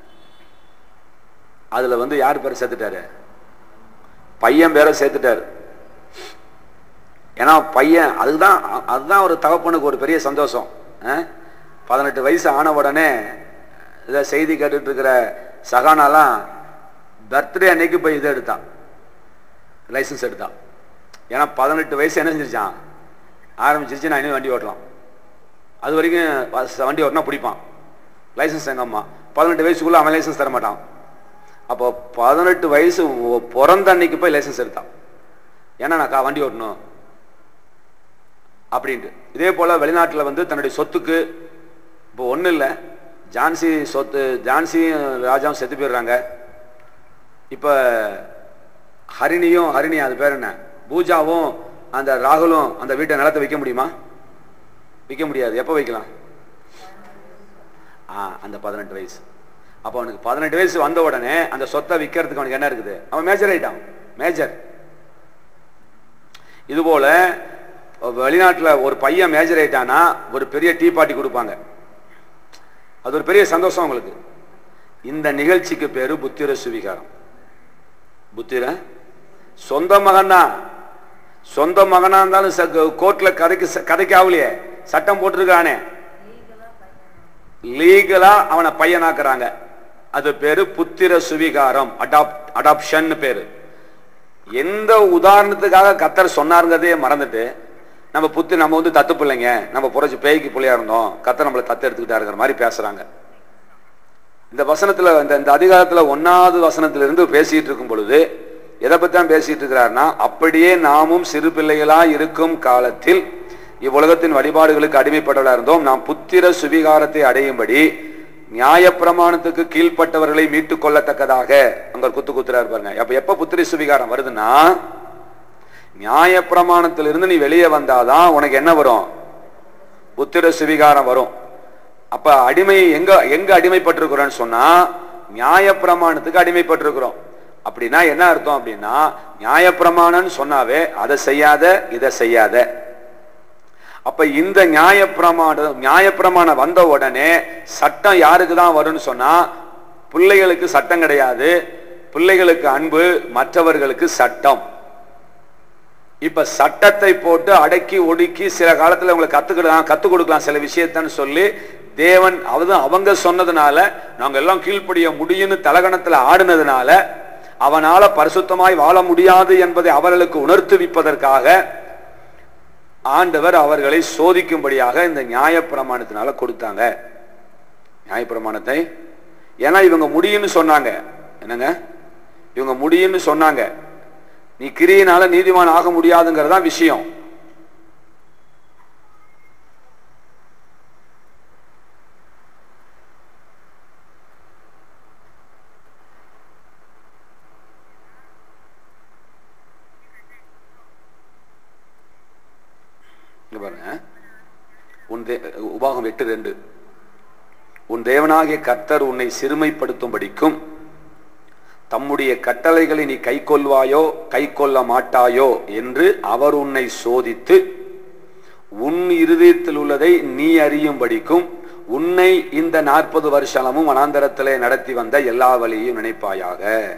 அதுல வந்து யார் பேரை சேர்த்துட்டாரு பையன் பேரை சேர்த்துட்டாரு ஏன்னா பையன் அதுதான் அ- அதுதான் ஒரு தகப்பனுக்கு ஒரு பெரிய சந்தோஷம் ஆ? பதினெட்டு வயசு ஆன உடனே இதை செய்தி கேட்டுட்டு இருக்கிற சகானாலாம் பர்த்டே அன்னைக்கு போய் இதை எடுத்தான் லைசன்ஸ் எடுத்தான் ஏன்னா பதினெட்டு வயசு என்ன செஞ்சிருச்சான் ஆரம்பிச்சிருச்சு நான் இனிமே வண்டி ஓட்டலாம் அது வரைக்கும் வ- வண்டி ஓட்டினா பிடிப்பான் லைசன்ஸ் எங்க அம்மா பதினெட்டு வயசுக்குள்ள அவன் லைசன்ஸ் தர மாட்டான் அப்போ பதினெட்டு வயசு ஒ- பிறந்த அன்னைக்கு போய் லைசன்ஸ் எடுத்தான் ஏன்னா நான் கா- வண்டி ஓட்டணும் அப்படின்ட்டு இதே போல வெளிநாட்டில் வந்து தன்னுடைய சொத்துக்கு இப்போ ஒன்றும் இல்லை ஜான்சி சொத்து ஜான்சியும் ராஜாவும் செத்து போயிடுறாங்க இப்போ ஹரிணியும் ஹரிணி அது பேர் என்ன பூஜாவும் அந்த ராகுலும் அந்த வீட்டை நிலத்தை விற்க முடியுமா விற்க முடியாது எப்போ வைக்கலாம் ஆ அந்த பதினெட்டு வயசு அப்போ அவனுக்கு பதினெட்டு வயசு வந்த உடனே அந்த சொத்தை விற்கிறதுக்கு அவனுக்கு என்ன இருக்குது அவன் மேஜர் ஆயிட்டான் மேஜர் இதுபோல வெளிநாட்டில் ஒரு பையன் மேஜர் ஆயிட்டானா ஒரு பெரிய டீ பார்ட்டி கொடுப்பாங்க அது ஒரு பெரிய சந்தோஷம் அவங்களுக்கு இந்த நிகழ்ச்சிக்கு பேரு புத்திர சுவிகாரம் புத்திர சொந்த மகன் தான் சொந்த மகனா இருந்தாலும் ச- கோர்ட்ல கதைக்கு ச- கதைக்கு ஆகலையே சட்டம் போட்டிருக்கானே லீகலா அவனை பையனாக்குறாங்க அது பேரு புத்திர சுவிகாரம் அடாப்ட் அடாப்ஷன் பேரு எந்த உதாரணத்துக்காக கத்தர் சொன்னாருங்கிறதையே மறந்துட்டு நம்ம புத்தி நம்ம வந்து தத்து பிள்ளைங்க நம்ம புரட்சி பேய்க்கு பிள்ளையா இருந்தோம் கத்தர் நம்மளை தத்து எடுத்துக்கிட்டாருங்கிற மாதிரி பேசுறாங்க இந்த வசனத்துல இந்த இந்த அதிகாரத்துல ஒன்னாவது வசனத்துல இருந்து பேசிட்டு இருக்கும் பொழுது எதை பத்தி தான் பேசிட்டு இருக்கிறாருன்னா அப்படியே நாமும் சிறு பிள்ளைகளா இருக்கும் காலத்தில் இவ்வுலகத்தின் வழிபாடுகளுக்கு அடிமைப்பட்டவர்களா இருந்தோம் நாம் புத்திர சுவிகாரத்தை அடையும்படி நியாயப்பிரமாணத்துக்கு கீழ்ப்பட்டவர்களை மீட்டுக் கொள்ளத்தக்கதாக அங்க ஒரு குத்து குத்துறாரு பாருங்க அப்ப எப்ப புத்திர சுவிகாரம் வருதுன்னா நியாயப்பிரமாணத்திலிருந்து நீ வெளியே வந்தாதான் உனக்கு என்ன வரும் புத்திர சுவிகாரம் வரும் அப்ப அடிமை எங்க எங்க அடிமைப்பட்டிருக்கிறோம்னு சொன்னா நியாயப்பிரமாணத்துக்கு அடிமைப்பட்டிருக்கிறோம் அப்படின்னா என்ன அர்த்தம் அப்படின்னா நியாயப்பிரமாணம்னு சொன்னாவே அதை செய்யாத இதை செய்யாத அப்ப இந்த நியாயப்பிரமாணம் நியாயப்பிரமாணம் வந்த உடனே சட்டம் யாருக்கு தான் வரும்னு சொன்னா பிள்ளைகளுக்கு சட்டம் கிடையாது பிள்ளைகளுக்கு அன்பு மற்றவர்களுக்கு சட்டம் இப்ப சட்டத்தை போட்டு அடக்கி ஒடுக்கி சில காலத்துல உங்களுக்கு கத்துக்கலாம் கத்து கொடுக்கலாம் சில விஷயத்தன்னு சொல்லி தேவன் அவதும் அவங்க சொன்னதுனால நாங்க எல்லாம் கீழ்ப்படிய முடியும்னு தலகணத்துல ஆடுனதுனால அவனால பரிசுத்தமாய் வாழ முடியாது என்பதை அவர்களுக்கு உணர்த்துவிப்பதற்காக ஆண்டவர் அவர்களை சோதிக்கும்படியாக இந்த நியாயப்பிரமாணத்தினால கொடுத்தாங்க நியாயப்பிரமாணத்தை ஏன்னா இவங்க முடியும்னு சொன்னாங்க என்னங்க இவங்க முடியும்னு சொன்னாங்க நீ கிரியினால நீதிமான் ஆக முடியாதுங்கிறதா விஷயம் இங்க பாருங்க உன் தே- உபாகம் எட்டு ரெண்டு உன் தேவனாகிய கர்த்தர் உன்னை சிறுமைப்படுத்தும்படிக்கும் தம்முடைய கட்டளைகளை நீ கை கொள்வாயோ கை கொள்ள மாட்டாயோ என்று அவர் உன்னை சோதித்து உன் இருதயத்தில் உள்ளதை நீ அறியும்படிக்கும் உன்னை இந்த நாற்பது வருஷமும் வனாந்தரத்திலே நடத்தி வந்த எல்லா வழியையும் நினைப்பாயாக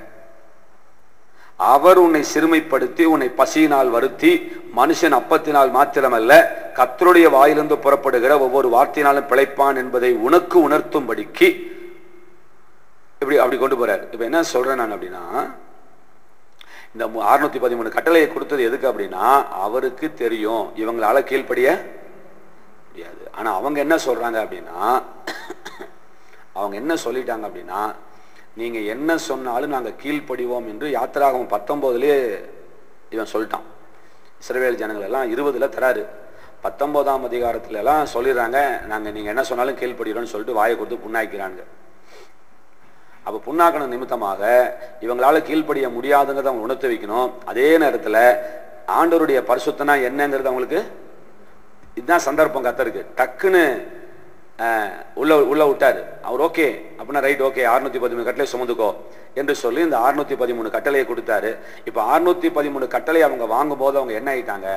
அவர் உன்னை சிறுமைப்படுத்தி உன்னை பசியினால் வருத்தி மனுஷன் அப்பத்தினால் மாத்திரமல்ல கத்தருடைய வாயிலிருந்து புறப்படுகிற ஒவ்வொரு வார்த்தையினாலும் பிழைப்பான் என்பதை உனக்கு உணர்த்தும்படிக்கு இப்படி அப்படி கொண்டு போறார் இப்ப என்ன சொல்றேன் நான் அப்படின்னா இந்த அறுநூத்தி பதிமூணு கட்டளையை கொடுத்தது எதுக்கு அப்படின்னா அவருக்கு தெரியும் இவங்களால கீழ்ப்படிய முடியாது ஆனா அவங்க என்ன சொல்றாங்க அப்படின்னா அவங்க என்ன சொல்லிட்டாங்க அப்படின்னா நீங்க என்ன சொன்னாலும் நாங்க கீழ்ப்படிவோம் என்று யாத்திராகம் பத்தொன்பதுலயே இவன் சொல்லிட்டான் இஸ்ரவேல் ஜனங்கள் எல்லாம் இருபதுல தராரு பத்தொன்பதாம் அதிகாரத்துல எல்லாம் சொல்லிடுறாங்க நாங்க நீங்க என்ன சொன்னாலும் கீழ்ப்படுகிறோம்னு சொல்லிட்டு வாயை கொடுத்து புண்ணாக்கிறாங்க அப்ப புண்ணாக்கணும் நிமித்தமாக இவங்களால கீழ்ப்படிய முடியாதுங்கிறத அவங்க உணர்த்து வைக்கணும் அதே நேரத்துல ஆண்டவருடைய பரிசுத்தனா என்னங்கிறது அவங்களுக்கு இதுதான் சந்தர்ப்பம் கத்தருக்கு டக்குன்னு அஹ், உள்ள உள்ள விட்டாரு அவர் ஓகே அப்படின்னா ரைட் ஓகே அறுநூத்தி பதிமூணு கட்டளை சுமந்துக்கோ என்று சொல்லி இந்த அறுநூத்தி பதிமூணு கட்டளையை கொடுத்தாரு இப்ப அறுநூத்தி பதிமூணு கட்டளை அவங்க வாங்கும் போது அவங்க என்ன ஆயிட்டாங்க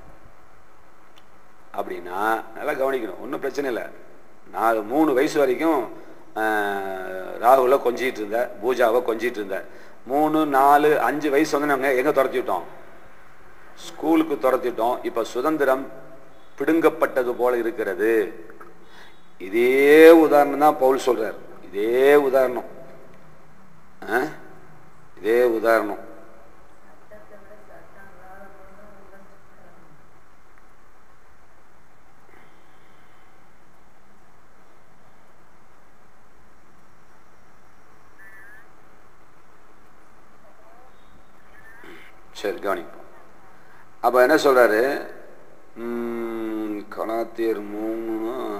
அப்படின்னா நல்லா கவனிக்கணும் ஒன்றும் பிரச்சனை இல்லை நாலு மூணு வயசு வரைக்கும் ஆஹ், ராகுல கொஞ்சிட்டு இருந்த பூஜாவை கொஞ்சிட்டு இருந்த மூணு நாலு அஞ்சு வயசு வந்து நாங்கள் எங்கே துரத்தி விட்டோம் ஸ்கூலுக்கு துரத்திட்டோம் இப்போ சுதந்திரம் பிடுங்கப்பட்டது போல இருக்கிறது இதே உதாரணம் தான் பவுல் சொல்றார் இதே உதாரணம் ஆ? இதே உதாரணம் சரி கவனிப்போம் அப்போ என்ன சொல்றாரு ம், கலாத்தியர் மூணு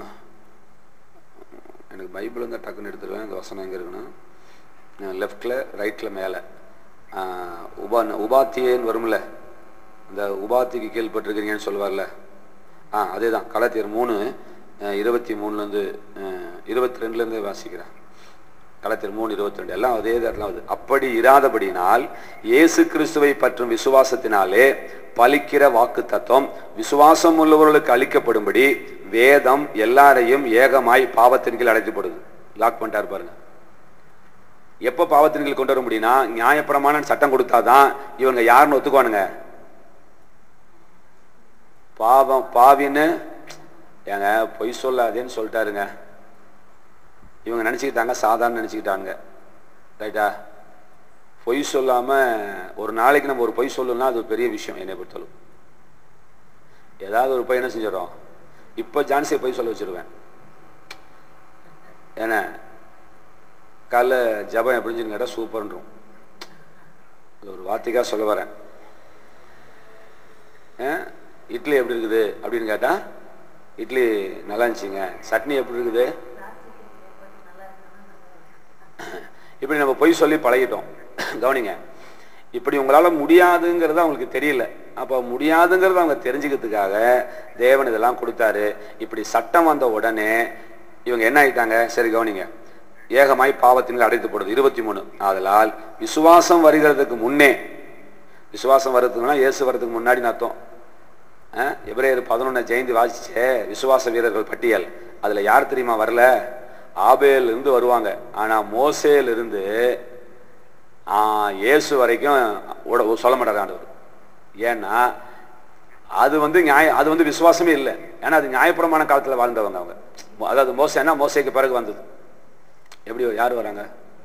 எனக்கு பைபிள் இருந்தால் டக்குன்னு எடுத்துருவேன் இந்த வசனம் எங்கே இருக்குன்னா லெஃப்டில் ரைட்டில் மேலே உபா உபாத்தியேன்னு வரும்ல இந்த உபாத்திக்கு கீழ்பட்டிருக்கிறீங்கன்னு சொல்லுவார்ல ஆ அதே தான் கலாத்தியர் மூணு அஹ், இருபத்தி மூணுலேருந்து இருபத்தி ரெண்டுலேருந்து வாசிக்கிறேன் கலத்திர மூணு இருபத்தி ரெண்டு எல்லாம் அதே இடத்துல வருது அப்படி இராதபடினால் இயேசு கிறிஸ்துவை பற்றும் விசுவாசத்தினாலே பலிக்கிற வாக்கு தத்துவம் விசுவாசம் உள்ளவர்களுக்கு அளிக்கப்படும்படி வேதம் எல்லாரையும் ஏகமாய் பாவத்தின் கீழ் அடைத்துப்படுது லாக் பண்ணிட்டார் பாருங்க எப்ப பாவத்தின் கீழ் கொண்டு வர முடியும்னா நியாயப்பிரமாண சட்டம் கொடுத்தாதான் இவங்க யாருன்னு ஒத்துக்குவானுங்க பாவம் பாவின்னு ஏங்க பொய் சொல்லாதேன்னு சொல்லிட்டாருங்க இவங்க நினச்சிக்கிட்டாங்க சாதாரண நினச்சிக்கிட்டாங்க ரைட்டா பொய் சொல்லாம ஒரு நாளைக்கு நம்ம ஒரு பொய் சொல்லணும்னா அது ஒரு பெரிய விஷயம் என்னை பொறுத்தளவு ஏதாவது ஒரு பொய் என்ன செஞ்சிடறோம் இப்போ ஜான்சியை பொய் சொல்ல வச்சிருவேன் ஏன்னா காலைல ஜபம் எப்படின்னு கேட்டால் சூப்பர்ன்றோம் அது ஒரு வார்த்தைக்காக சொல்ல வரேன் ஆ? இட்லி எப்படி இருக்குது அப்படின்னு கேட்டா இட்லி நல்லா இருந்துச்சுங்க சட்னி எப்படி இருக்குது இப்படி நம்ம பொய் சொல்லி பழகிட்டோம் கவனிங்க இப்படி உங்களால முடியாதுங்கிறது அவங்களுக்கு தெரியல அப்போ முடியாதுங்கிறத அவங்க தெரிஞ்சுக்கிறதுக்காக தேவன் இதெல்லாம் கொடுத்தாரு இப்படி சட்டம் வந்த உடனே இவங்க என்ன ஆயிட்டாங்க சரி கவனிங்க ஏகமாய் பாவத்தின் அடைத்துப்படுது இருபத்தி மூணு ஆதலால் விசுவாசம் வருகிறதுக்கு முன்னே விசுவாசம் வர்றதுக்குன்னா இயேசு வர்றதுக்கு முன்னாடி அர்த்தம் அஹ், எபிரேயர் பதினொன்னு ஜெயந்தி வாசிச்சே விசுவாச வீரர்கள் பட்டியல் அதுல யார் தெரியுமா வரல ஆபேல் இருந்து வருவாங்க ஆனா மோசேல இருந்து ஆஹ், இயேசு வரைக்கும் உட- சொல்ல மாட்டார் ஆண்டவர் ஏன்னா அது வந்து நியாய அது வந்து விசுவாசமே இல்லை ஏன்னா அது நியாயப்பிரமாண காலத்துல வாழ்ந்தவங்க அவங்க அதாவது மோசேன்னா மோசேக்கு பிறகு வந்தது எப்படி யார் வராங்க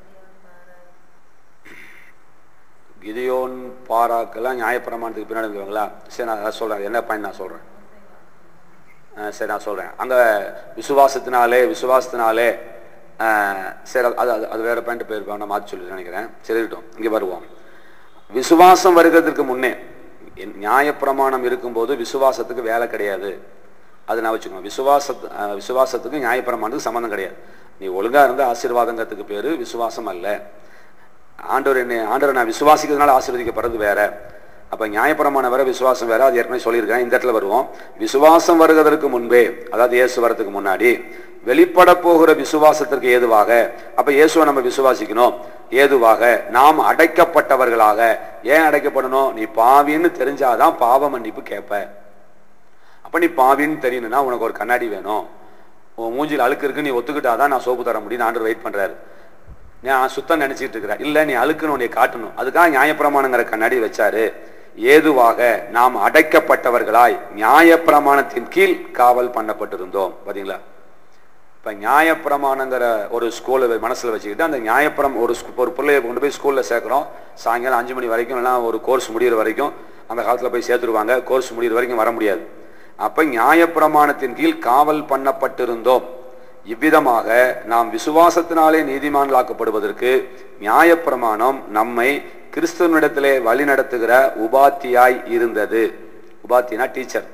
கிதியோன் பாராக்கெல்லாம் நியாயப்பிரமாணத்துக்கு பின்னாடி இருந்தவங்களா சரி நான் அதை சொல்றேன் என்ன பாயிண்ட் நான் சொல்றேன் ஆ, சரி நான் சொல்றேன் அங்க விசுவாசத்தினாலே விசுவாசத்தினாலே ஆ, சரி அது- அது அது- அது வேற பாயிண்ட் போயிருப்பேன் நான் மாற்றி சொல்லி நினைக்கிறேன் சரி இருக்கட்டும் இங்க வருவோம் விசுவாசம் வருகிறதுக்கு முன்னே என் நியாயப்பிரமாணம் இருக்கும்போது விசுவாசத்துக்கு வேலை கிடையாது அது நான் வச்சுக்கணும் விசுவாசத்து ஆ, விசுவாசத்துக்கு நியாயப்பிரமாணத்துக்கு சம்மந்தம் கிடையாது நீ ஒழுங்கா இருந்து ஆசீர்வாதங்கிறதுக்கு பேரு விசுவாசம் அல்ல ஆண்டவர் என்னை ஆண்டவர் நான் விசுவாசிக்கிறதுனால ஆசீர்வதிக்கப்படுறது வேற அப்ப நியாயப்பிரமாணம் வேற விசுவாசம் வேற அது ஏற்கனவே சொல்லியிருக்கேன் இந்த இடத்துல வருவோம் விசுவாசம் வருவதற்கு முன்பே அதாவது இயேசு வரதுக்கு முன்னாடி வெளிப்பட போகிற விசுவாசத்திற்கு ஏதுவாக அப்ப இயேசுவை நம்ம விசுவாசிக்கணும் ஏதுவாக நாம் அடைக்கப்பட்டவர்களாக ஏன் அடைக்கப்படணும் நீ பாவின்னு தெரிஞ்சாதான் பாவ மன்னிப்பு கேட்ப அப்ப நீ பாவின்னு தெரியணும்னா உனக்கு ஒரு கண்ணாடி வேணும் உன் மூஞ்சில் அழுக்கு இருக்கு நீ ஒத்துக்கிட்டாதான் நான் சோப்பு தர முடியும் ஆண்டவர் வெயிட் பண்றாரு நான் சுத்தம் நினைச்சிட்டு இருக்கிறேன் இல்ல நீ அழுக்குன்னு உன்னை காட்டணும் அதுக்காக நியாயப்பிரமாணங்கிற கண்ணாடி வச்சாரு ஏதுவாக நாம் அடைக்கப்பட்டவர்களாய் நியாயப்பிரமாணத்தின் கீழ் காவல் பண்ணப்பட்டிருந்தோம் பாத்தீங்களா இப்ப நியாயப்பிரமாணங்கிற ஒரு ஸ்கூலை மனசுல வச்சுக்கிட்டு அந்த நியாயப்பிரம் ஒரு ஸ்கூ- ஒரு பிள்ளைய கொண்டு போய் ஸ்கூல்ல சேர்க்கிறோம் சாயங்காலம் அஞ்சு மணி வரைக்கும் எல்லாம் ஒரு கோர்ஸ் முடியிற வரைக்கும் அந்த காலத்துல போய் சேர்த்துருவாங்க கோர்ஸ் முடியிற வரைக்கும் வர முடியாது அப்ப நியாயப்பிரமாணத்தின் கீழ் காவல் பண்ணப்பட்டிருந்தோம் இவ்விதமாக நாம் விசுவாசத்தினாலே நீதிமான்களாக்கப்படுவதற்கு நியாயப்பிரமாணம் நம்மை கிறிஸ்துவனிடத்திலே வழிநடத்துகிற உபாத்தியாய் இருந்தது உபாத்தினா டீச்சர்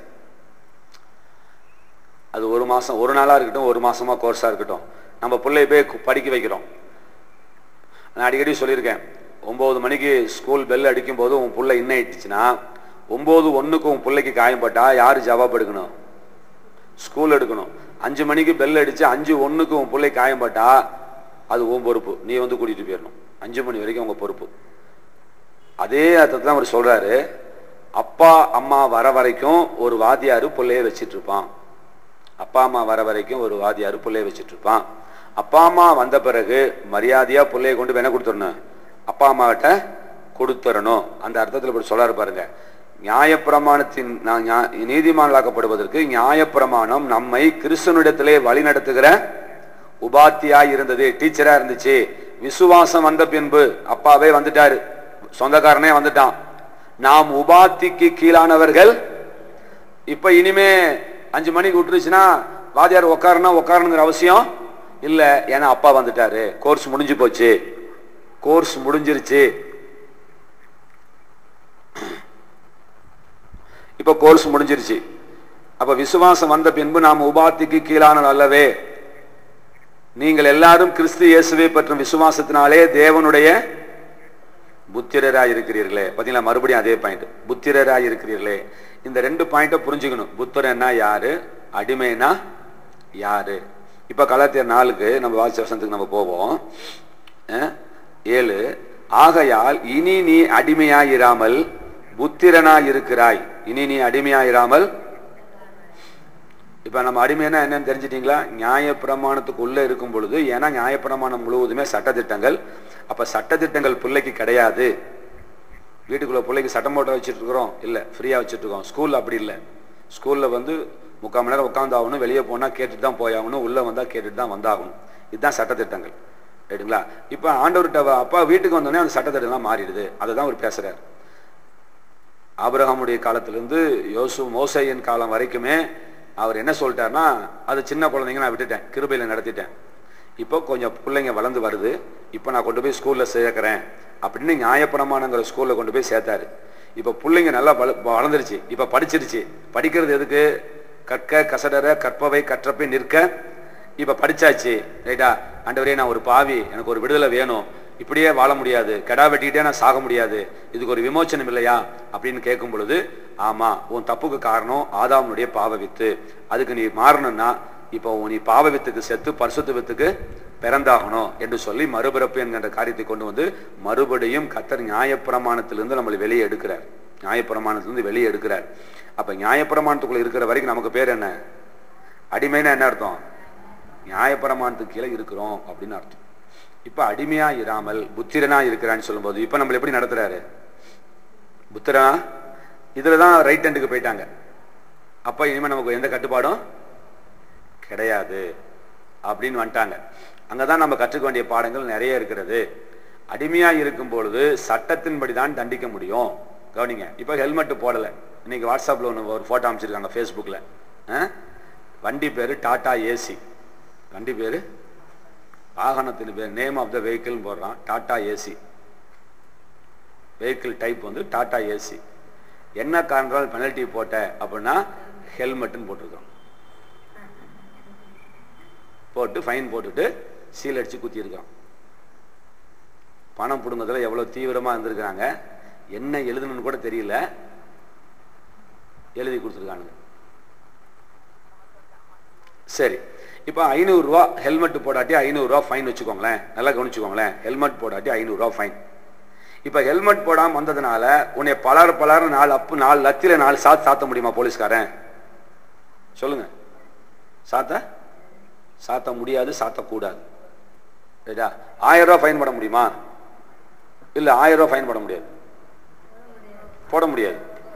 அது ஒரு மாசம் ஒரு நாளா இருக்கட்டும் ஒரு மாசமா கோர்ஸா இருக்கட்டும் நம்ம பிள்ளைய போய் கு- படிக்க வைக்கிறோம் நான் அடிக்கடி சொல்லியிருக்கேன் ஒன்பது மணிக்கு ஸ்கூல் பெல் அடிக்கும் போது உன் புள்ள இன்ன ஆயிடுச்சுன்னா ஒன்பது ஒண்ணுக்கு உன் பிள்ளைக்கு காயம்பட்டா யாரு ஜவாப் எடுக்கணும் ஸ்கூல் எடுக்கணும் அஞ்சு மணிக்கு பெல் அடிச்சு அஞ்சு ஒண்ணுக்கு உன் பிள்ளை காயம்பட்டா அது உன் பொறுப்பு நீ வந்து கூட்டிட்டு போயிடணும் அஞ்சு மணி வரைக்கும் உங்க பொறுப்பு அதே அர்த்தத்தில் அவர் சொல்றாரு அப்பா அம்மா வர வரைக்கும் ஒரு வாத்தியாரு பிள்ளைய வச்சிட்டு இருப்பான் அப்பா அம்மா வர வரைக்கும் ஒரு வாத்தியாரு பிள்ளைய வச்சிட்டு இருப்பான் அப்பா அம்மா வந்த பிறகு மரியாதையா பிள்ளைய கொண்டு போய் என்ன கொடுத்துடணும் அப்பா அம்மாகிட்ட கொடுத்துடணும் அந்த அர்த்தத்தில் இப்படி சொல்லாரு பாருங்க நியாயப்பிரமாணத்தின் நா- ஞா- நீதிமான்களாக்கப்படுவதற்கு நியாயப்பிரமாணம் நம்மை கிறிஸ்தவனிடத்திலே வழி நடத்துகிற உபாத்தியாய் இருந்தது டீச்சரா இருந்துச்சு விசுவாசம் வந்த பின்பு அப்பாவே வந்துட்டாரு சொந்தக்காரனே வந்துட்டான் நாம் உபாத்திக்கு கீழானவர்கள் இப்ப இனிமே அஞ்சு மணிக்கு விட்டுருச்சுன்னா வாத்தியார் உட்காருனா உட்காரணுங்கிற அவசியம் இல்ல ஏன்னா அப்பா வந்துட்டாரு கோர்ஸ் முடிஞ்சு போச்சு கோர்ஸ் முடிஞ்சிருச்சு இப்ப கோர்ஸ் முடிஞ்சிருச்சு அப்ப விசுவாசம் வந்த பின்பு நாம் உபாத்திக்கு கீழான அல்லவே நீங்கள் எல்லாரும் கிறிஸ்து இயேசுவை பற்றும் விசுவாசத்தினாலே தேவனுடைய புத்திரராய் இருக்கிறீர்களே பாத்தீங்களா மறுபடியும் அதே பாயிண்ட் புத்திரராய் இருக்கிறீர்களே இந்த ரெண்டு பாயிண்ட புரிஞ்சுக்கணும் புத்திரன்னா யாரு அடிமைனா யாரு இப்ப கலாத்தியர் நாளுக்கு நம்ம வாட்ச வசனத்துக்கு நம்ம போவோம் அஹ், ஏழு ஆகையால் இனி நீ அடிமையாயிராமல் புத்திரனாய் இருக்கிறாய் இனி நீ அடிமையாயிராமல் இப்ப நம்ம அடிமைனா என்னன்னு தெரிஞ்சிட்டீங்களா நியாயப்பிரமாணத்துக்கு உள்ள இருக்கும் பொழுது ஏன்னா நியாயப்பிரமாணம் முழுவதுமே சட்டதிட்டங்கள் அப்ப சட்டதிட்டங்கள் பிள்ளைக்கு கிடையாது வீட்டுக்குள்ள பிள்ளைக்கு சட்டம் போட்டு வச்சுட்டு இருக்கிறோம் இல்ல ஃப்ரீயா வச்சுட்டு இருக்கோம் ஸ்கூல்ல அப்படி இல்லை ஸ்கூல்ல வந்து முக்கால் மணி நேரம் உட்காந்தாகணும் வெளியே போனா கேட்டுட்டு தான் போயாகணும் உள்ள வந்தா கேட்டுட்டு தான் வந்தாகணும் இதுதான் சட்டதிட்டங்கள் ரைட்டுங்களா இப்ப ஆண்டவர்கிட்ட வ- அப்பா வீட்டுக்கு வந்தோடனே அந்த சட்டத்திட்டம்லாம் மாறிடுது அதை தான் அவர் பேசுறாரு ஆபிரகாமுடைய காலத்திலிருந்து யோசு மோசையின் காலம் வரைக்குமே அவர் என்ன சொல்லிட்டாருன்னா அது சின்ன குழந்தைங்க நான் விட்டுட்டேன் கிருபையில நடத்திட்டேன் இப்போ கொஞ்சம் பிள்ளைங்க வளர்ந்து வருது இப்போ நான் கொண்டு போய் ஸ்கூல்ல சேர்க்கிறேன் அப்படின்னு நியாயப்பிரமாணங்கிற ஸ்கூல்ல கொண்டு போய் சேர்த்தாரு இப்போ பிள்ளைங்க நல்லா வள- வளர்ந்துருச்சு இப்போ படிச்சிருச்சு படிக்கிறது எதுக்கு கற்க கசடர கற்பவை கற்றப்பை நிற்க இப்ப படிச்சாச்சு ரைட்டா ஆண்டவரே நான் ஒரு பாவி எனக்கு ஒரு விடுதலை வேணும் இப்படியே வாழ முடியாது கெடா வெட்டிக்கிட்டே நான் சாக முடியாது இதுக்கு ஒரு விமோச்சனம் இல்லையா அப்படின்னு கேட்கும் பொழுது ஆமா உன் தப்புக்கு காரணம் ஆதாமுடைய பாவ வித்து அதுக்கு நீ மாறணும்னா இப்போ நீ பாவ வித்துக்கு செத்து பரிசுத்த வித்துக்கு பிறந்தாகணும் என்று சொல்லி மறுபிறப்பு என்கின்ற காரியத்தை கொண்டு வந்து மறுபடியும் கத்தர் நியாயப்பிரமாணத்திலிருந்து நம்மளை வெளியே எடுக்கிறார் நியாயப்பிரமாணத்திலிருந்து வெளியே எடுக்கிறார் அப்ப நியாயப்பிரமாணத்துக்குள்ள இருக்கிற வரைக்கும் நமக்கு பேர் என்ன அடிமைன்னா என்ன அர்த்தம் நியாயப்பிரமாணத்துக்கு கீழே இருக்கிறோம் அப்படின்னு அர்த்தம் இப்ப அடிமையா இராமல் புத்திரனா இருக்கிறான்னு சொல்லும்போது இப்ப நம்மள எப்படி நடத்துறாரு புத்திரனா இதுலதான் ரைட் ஹேண்டுக்கு போயிட்டாங்க அப்ப இனிமே நமக்கு எந்த கட்டுப்பாடும் கிடையாது அப்படின்னு வந்துட்டாங்க அங்கதான் நம்ம கற்றுக்க வேண்டிய பாடங்கள் நிறைய இருக்கிறது அடிமையா இருக்கும் பொழுது சட்டத்தின்படி தான் தண்டிக்க முடியும் கவனிங்க இப்ப ஹெல்மெட் போடல இன்னைக்கு வாட்ஸ்அப்ல ஒன்று ஒரு போட்டோ அமைச்சிருக்காங்க ஃபேஸ்புக்ல அஹ்? வண்டி பேரு டாடா ஏசி வண்டி பேரு வாகனத்தின் பேர் நேம் ஆஃப் த வெஹிக்கிள் போடுறான் டாடா ஏசி வெஹிக்கிள் டைப் வந்து டாடா ஏசி என்ன காரணத்தால் பெனல்ட்டி போட்ட அப்படின்னா ஹெல்மெட்னு போட்டிருக்கோம் போட்டு ஃபைன் போட்டுட்டு சீல் அடிச்சு குத்தியிருக்கான் பணம் பிடுங்கறதுல எவ்வளவு தீவிரமா இருந்திருக்கிறாங்க என்ன எழுதணும்னு கூட தெரியல எழுதி கொடுத்துருக்கானுங்க சரி இப்போ ஐநூறுரூவா ஹெல்மெட் போடாட்டி ஐநூறுரூவா ஃபைன் வச்சுக்கோங்களேன் நல்லா கவனிச்சுக்கோங்களேன் ஹெல்மெட் போடாட்டி ஐநூறுரூவா ஃபைன் இப்போ ஹெல்மெட் போடாமல் வந்ததுனால உன்னை பலர் பலர் நாலு அப்பு நாலு லத்தில நாலு சாத்து சாத்த முடியுமா போலீஸ்காரன் சொல்லுங்க சாத்த சாத்த முடியாது சாத்தக்கூடாது ரைட்டா ஆயிரம் ரூபா ஃபைன் போட முடியுமா இல்லை ஆயிரம் ரூபா ஃபைன் போட முடியாது போட முடியாது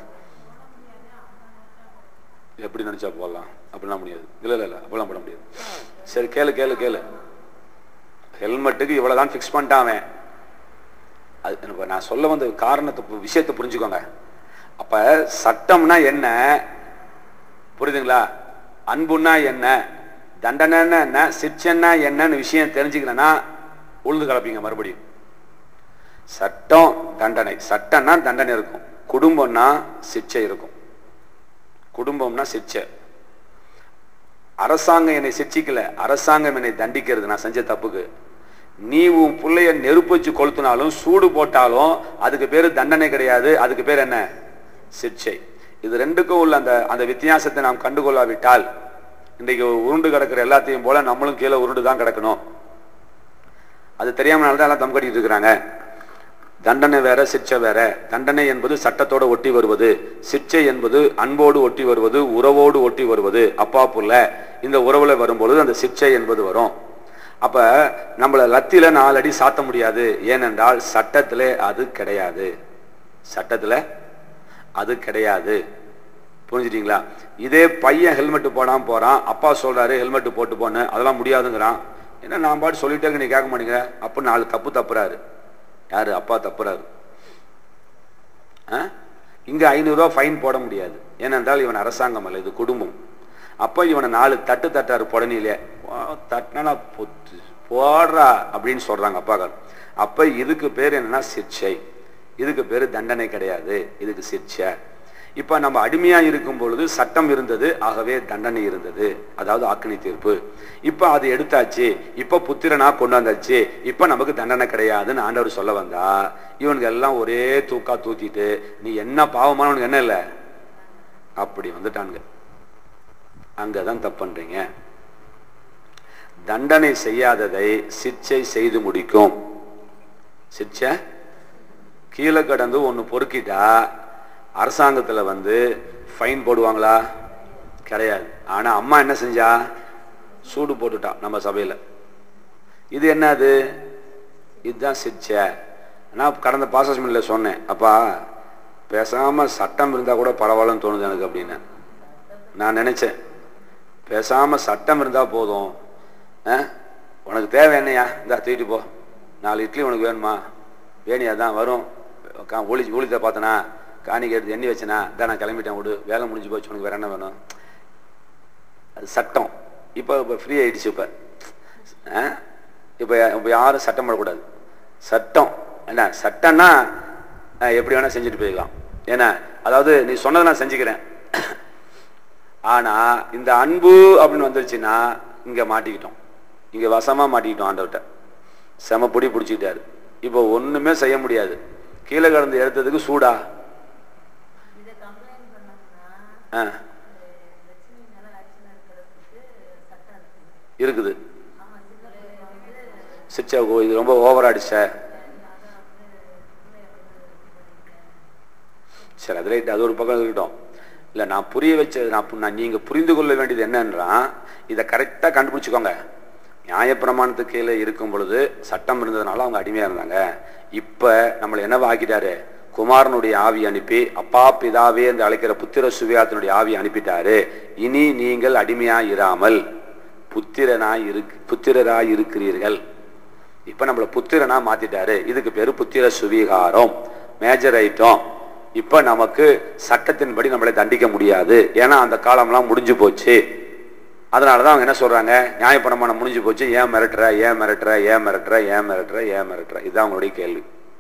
எப்படி நினைச்சா போடலாம் அப்படிலாம் முடியாது இல்லை இல்லை இல்லை அப்படிலாம் போட முடியாது சரி கேளு கேளு கேளு ஹெல்மெட்டுக்கு இவ்வளோதான் ஃபிக்ஸ் பண்ணிட்டான் அவன் அது எனக்கு நான் சொல்ல வந்த காரணத்தை பு- விஷயத்தை புரிஞ்சுக்கோங்க அப்ப சட்டம்னா என்ன புரியுதுங்களா அன்புன்னா என்ன தண்டனைன்னா என்ன சிற்சன்னா என்னன்னு விஷயம் தெரிஞ்சுக்கணும்னா உழுது கலப்பீங்க மறுபடியும் சட்டம் தண்டனை சட்டம்னா தண்டனை இருக்கும் குடும்பம்னா சிற்சை இருக்கும் குடும்பம்னா சிற்சை அரசாங்கம் என்னை சிற்சிக்கல அரசாங்கம் என்னை தண்டிக்கிறது நான் செஞ்ச தப்புக்கு நீ உன் பிள்ளைய நெருப்பு வச்சு கொளுத்தினாலும் சூடு போட்டாலும் அதுக்கு பேரு தண்டனை கிடையாது அதுக்கு பேர் என்ன சிற்சை இது ரெண்டுக்கும் உள்ள அந்த அந்த வித்தியாசத்தை நாம் கண்டுகொள்ளாவிட்டால் இன்றைக்கு உருண்டு கிடக்கிற எல்லாத்தையும் போல நம்மளும் கீழே உருண்டு தான் கிடக்கணும் அது தெரியாமனால தான் எல்லாம் தம் கட்டிட்டு இருக்கிறாங்க தண்டனை வேற சிற்சை வேற தண்டனை என்பது சட்டத்தோட ஒட்டி வருவது சிற்சை என்பது அன்போடு ஒட்டி வருவது உறவோடு ஒட்டி வருவது அப்பா புள்ள இந்த உறவுல வரும்பொழுது அந்த சிற்சை என்பது வரும் அப்ப நம்மள லத்தில நாலு அடி சாத்த முடியாது ஏனென்றால் சட்டத்திலே அது கிடையாது சட்டத்துல அது கிடையாது புரிஞ்சுட்டீங்களா இதே பையன் ஹெல்மெட் போடாம போறான் அப்பா சொல்றாரு ஹெல்மெட் போட்டு போன்னு அதெல்லாம் முடியாதுங்கிறான் என்ன நான் பாட்டு சொல்லிட்டே இருக்க, நீ கேட்க மாட்டேங்கிற அப்ப நாலு தப்பு தப்புறாரு யாரு அப்பா தப்புறாரு ஆ? இங்க ஐநூறுரூவா ஃபைன் போட முடியாது ஏனென்றால் இவன் அரசாங்கம் அல்ல இது குடும்பம் அப்ப இவனை நாலு தட்டு தட்டாரு புடனிலே தட்டினா பொத்து போடுறா அப்படின்னு சொல்றாங்க அப்பாக்கள் அப்ப இதுக்கு பேர் என்னன்னா சிற்சை இதுக்கு பேர் தண்டனை கிடையாது இதுக்கு சிற்சை இப்ப நம்ம அடிமையா இருக்கும் பொழுது சட்டம் இருந்தது ஆகவே தண்டனை இருந்தது அதாவது ஆக்கினி தீர்ப்பு இப்ப அது எடுத்தாச்சு இப்ப புத்திரனா கொண்டு வந்தாச்சு இப்ப நமக்கு தண்டனை கிடையாதுன்னு ஆண்டவர் சொல்ல வந்தா இவனுக்கு எல்லாம் ஒரே தூக்கா தூக்கிட்டு நீ என்ன பாவமானவனுக்கு என்ன இல்லை அப்படி வந்துட்டானுங்க அங்கதான் தப்பு பண்றீங்க தண்டனை செய்யாததை சிற்சை செய்து முடிக்கும் சிற்சை கீழே கடந்து ஒன்று பொறுக்கிட்டா அரசாங்கத்தில் வந்து ஃபைன் போடுவாங்களா கிடையாது ஆனால் அம்மா என்ன செஞ்சா சூடு போட்டுட்டா நம்ம சபையில் இது என்னது இதுதான் சிற்சை நான் கடந்த பாசஸ்மெண்ட்டில் சொன்னேன் அப்பா பேசாமல் சட்டம் இருந்தால் கூட பரவாயில்லன்னு தோணுது எனக்கு அப்படின்னு நான் நினச்சேன் பேசாமல் சட்டம் இருந்தால் போதும் ஆ? உனக்கு தேவை என்னையா இந்தா தூக்கிட்டு போ நாலு இட்லி உனக்கு வேணுமா வேணியா தான் வரும் கா- ஒளி ஒளித்த பார்த்தனா காணிக்கை எடுத்து எண்ணி வச்சனா தான் நான் கிளம்பிட்டேன் விடு வேலை முடிஞ்சு போச்சு உனக்கு வேற என்ன வேணும் அது சட்டம் இப்போ இப்போ ஃப்ரீ ஆயிடுச்சு இப்போ இப்போ இப்போ யாரும் சட்டம் போடக்கூடாது சட்டம் என்ன சட்டம்னா அஹ், எப்படி வேணா செஞ்சுட்டு போய்க்கலாம் ஏன்னா அதாவது நீ சொன்னதை நான் செஞ்சுக்கிறேன் ஆனா இந்த அன்பு அப்படின்னு வந்துருச்சுன்னா இங்க மாட்டிக்கிட்டோம் இங்க வசமா மாட்டிக்கிட்டோம் ஆண்டவர்கிட்ட செம பொடி பிடிச்சிக்கிட்டாரு இப்போ ஒண்ணுமே செய்ய முடியாது கீழே கிடந்து எடுத்ததுக்கு சூடா இதை கம்ப்ளைண்ட் பண்ணோம்னா ஆ, லட்சுமி மேல ஆக்ஷன் எடுக்கிறதுக்கு சட்டம் இருக்குது இருக்குது ஆமா சின்ன பிள்ளைங்க வந்து சிச்சா ஓ, இது ரொம்ப ஓவர் ஆடிச்ச அதை வந்து பிள்ளைய வந்து இது பண்ணிட்டேன் சரி அது ரைட் அது ஒரு பக்கம் இருக்கட்டும் இல்லை நான் புரிய வச்ச நான் பு- நான் நீங்கள் புரிந்து கொள்ள வேண்டியது என்னன்றா இதை கரெக்டாக கண்டுபிடிச்சுக்கோங்க நியாயப்பிரமாணத்துக்கு கீழே இருக்கும் பொழுது சட்டம் இருந்ததுனால அவங்க அடிமையாக இருந்தாங்க இப்போ நம்மளை என்னவா ஆக்கிட்டாரு குமாரனுடைய ஆவி அனுப்பி அப்பா பிதாவே என்று அழைக்கிற புத்திர சுவியாத்தினுடைய ஆவி அனுப்பிட்டாரு இனி நீங்கள் அடிமையா இராமல் புத்திரனாய் இருக்கு புத்திரராய் இருக்கிறீர்கள் இப்ப நம்மள புத்திரனா மாத்திட்டாரு இதுக்கு பேரு புத்திர சுவீகாரம் மேஜர் ஐட்டம் இப்ப நமக்கு சட்டத்தின்படி நம்மளை தண்டிக்க முடியாது ஏன்னா அந்த காலம்லாம் முடிஞ்சு போச்சு அதனாலதான் அவங்க என்ன சொல்றாங்க நியாயப்பிரமாணம் முடிஞ்சு போச்சு ஏன் மிரட்டுற ஏன் மிரட்டுற ஏன் மிரட்டுற ஏன் மிரட்டுற ஏன் மிரட்டுற இதுதான் அவங்களுடைய கேள்வி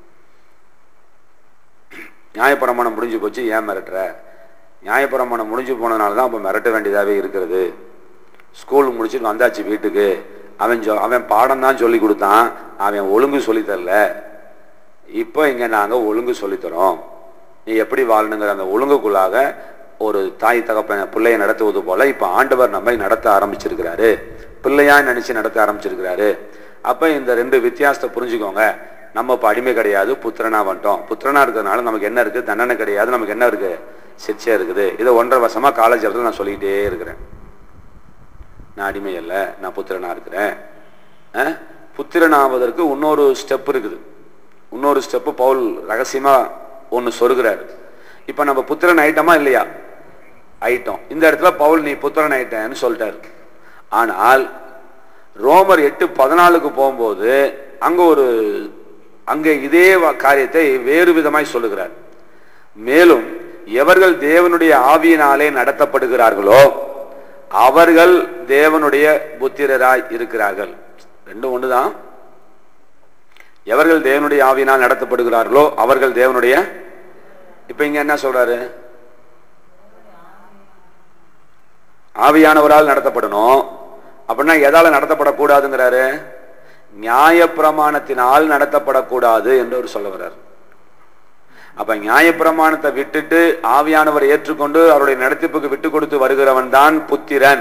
நியாயப்பிரமாணம் முடிஞ்சு போச்சு ஏன் மிரட்டுற நியாயப்பிரமாணம் முடிஞ்சு போனதுனால தான் அப்போ மிரட்ட வேண்டியதாகவே இருக்கிறது ஸ்கூல் முடிச்சுட்டு வந்தாச்சு வீட்டுக்கு அவன் சொ அவன் பாடம் தான் சொல்லி கொடுத்தான் அவன் ஒழுங்கு சொல்லித் தரல இப்போ இங்கே நாங்கள் ஒழுங்கு சொல்லித்தரோம் நீ எப்படி வாழணுங்கிற அந்த ஒழுங்குக்குள்ளாக ஒரு தாய் தகப்பன் பிள்ளையை நடத்துவது போல இப்போ ஆண்டவர் நம்மை நடத்த ஆரம்பிச்சிருக்கிறாரு பிள்ளையாய் நினைச்சு நடத்த ஆரம்பிச்சிருக்கிறாரு அப்ப இந்த ரெண்டு வித்தியாசத்தை புரிஞ்சுக்கோங்க நம்ம இப்ப அடிமை கிடையாது புத்திரனா வந்துட்டோம் புத்திரனா இருக்கிறதுனால நமக்கு என்ன இருக்கு தண்டனை கிடையாது நமக்கு என்ன இருக்கு சிக்ஷை இருக்குது இதை ஒன்றரை வருஷமா காலேஜ் இடத்துல நான் சொல்லிக்கிட்டே இருக்கிறேன் நான் அடிமை அல்ல நான் புத்திரனா இருக்கிறேன் அஹ், புத்திரனாவதற்கு இன்னொரு ஸ்டெப் இருக்குது இன்னொரு ஸ்டெப்பு பவுல் ரகசியமா ஒன்று சொருகிறார் இப்போ நம்ம புத்திரன் ஆயிட்டோமா இல்லையா ஆயிட்டோம் இந்த இடத்துல பவுல் நீ புத்திரன் ஆயிட்டேன்னு சொல்லிட்டாரு ஆனால் ரோமர் எட்டு பதினாலுக்கு போகும்போது அங்க ஒரு அங்கே இதே வ- காரியத்தை வேறு விதமாய் சொல்லுகிறார் மேலும் எவர்கள் தேவனுடைய ஆவியினாலே நடத்தப்படுகிறார்களோ அவர்கள் தேவனுடைய புத்திரராய் இருக்கிறார்கள் ரெண்டும் ஒண்ணுதான் எவர்கள் தேவனுடைய ஆவியினால் நடத்தப்படுகிறார்களோ அவர்கள் தேவனுடைய இப்ப இங்க என்ன சொல்றாரு ஆவியானவரால் நடத்தப்படணும் அப்படின்னா எதால நடத்தப்படக்கூடாதுங்கிறாரு நியாயப்பிரமாணத்தினால் நடத்தப்படக்கூடாது என்று அவர் சொல்ல வர்றார் அப்ப நியாயப்பிரமாணத்தை விட்டுட்டு ஆவியானவர் ஏற்றுக்கொண்டு அவருடைய நடத்திப்புக்கு விட்டு கொடுத்து வருகிறவன் தான் புத்திரன்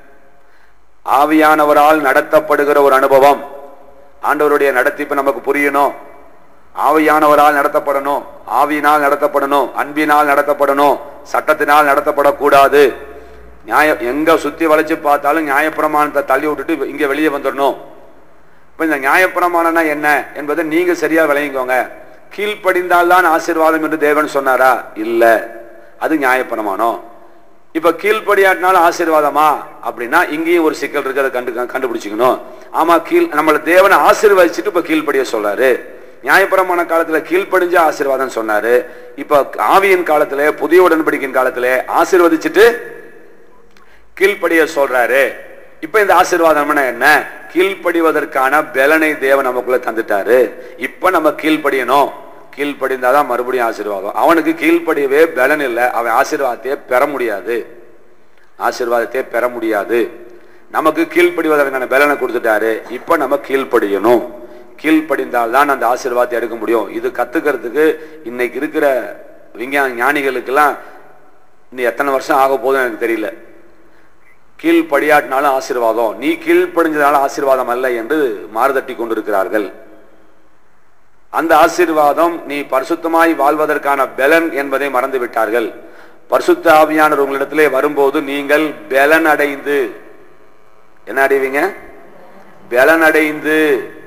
ஆவியானவரால் நடத்தப்படுகிற ஒரு அனுபவம் ஆண்டவருடைய நடத்திப்பு நமக்கு புரியணும் ஆவியானவரால் நடத்தப்படணும் ஆவியினால் நடத்தப்படணும் அன்பினால் நடத்தப்படணும் சட்டத்தினால் நடத்தப்படக்கூடாது நியாய எங்க சுத்தி வளைச்சு பார்த்தாலும் நியாயப்பிரமாணத்தை தள்ளி விட்டுட்டு இங்க வெளியே வந்துடணும் இப்ப இந்த நியாயப்பிரமாணம்னா என்ன என்பதை நீங்க சரியா விளங்கிக்கோங்க கீழ்ப்படிந்தால்தான் ஆசீர்வாதம் என்று தேவன் சொன்னாரா இல்ல அது நியாயப்பிரமாணம் இப்ப கீழ்ப்படியாட்டினாலும் ஆசீர்வாதமா அப்படின்னா இங்கேயும் ஒரு சிக்கல் இருக்கு அதை கண்டு கண்டுபிடிச்சிக்கணும் ஆமா கீழ் நம்மள தேவனை ஆசீர்வதிச்சுட்டு இப்ப கீழ்ப்படிய சொல்றாரு நியாயப்பிரமாண காலத்துல கீழ்ப்படிஞ்ச ஆசீர்வாதம் சொன்னாரு இப்ப ஆவியின் காலத்துல புதிய உடன்படிக்கையின் காலத்துல ஆசீர்வதிச்சுட்டு கீழ்ப்படிய சொல்றாரு இப்ப இந்த ஆசீர்வாதம்னா என்ன கீழ்ப்படிவதற்கான பலனை தேவன் நமக்குள்ள தந்துட்டாரு இப்ப நம்ம கீழ்ப்படியணும் கீழ்ப்படிந்தாதான் மறுபடியும் ஆசீர்வாதம் அவனுக்கு கீழ்ப்படியவே பலன் இல்லை அவன் ஆசீர்வாதத்தையே பெற முடியாது ஆசீர்வாதத்தையே பெற முடியாது நமக்கு கீழ்ப்படிவதற்கான பலனை கொடுத்துட்டாரு இப்ப நம்ம கீழ்ப்படியணும் கீழ்ப்படிந்தால் தான் அந்த ஆசீர்வாதத்தை எடுக்க முடியும் இது கத்துக்கிறதுக்கு இன்னைக்கு இருக்கிற விஞ்ஞான ஞானிகளுக்கெல்லாம் இன்னும் எத்தனை வருஷம் ஆக போகுதுன்னு எனக்கு தெரியல கீழ்ப்படியாட்டினாலும் ஆசீர்வாதம் நீ கீழ்ப்படிஞ்சதால ஆசீர்வாதம் அல்ல என்று மாறுதட்டி கொண்டிருக்கிறார்கள் அந்த ஆசீர்வாதம் நீ பரிசுத்தமாய் வாழ்வதற்கான பலன் என்பதை மறந்து விட்டார்கள் பரிசுத்த ஆவியானவர் உங்களிடத்திலே வரும்போது நீங்கள் பலன் அடைந்து என்ன அடைவீங்க பலன் அடைந்து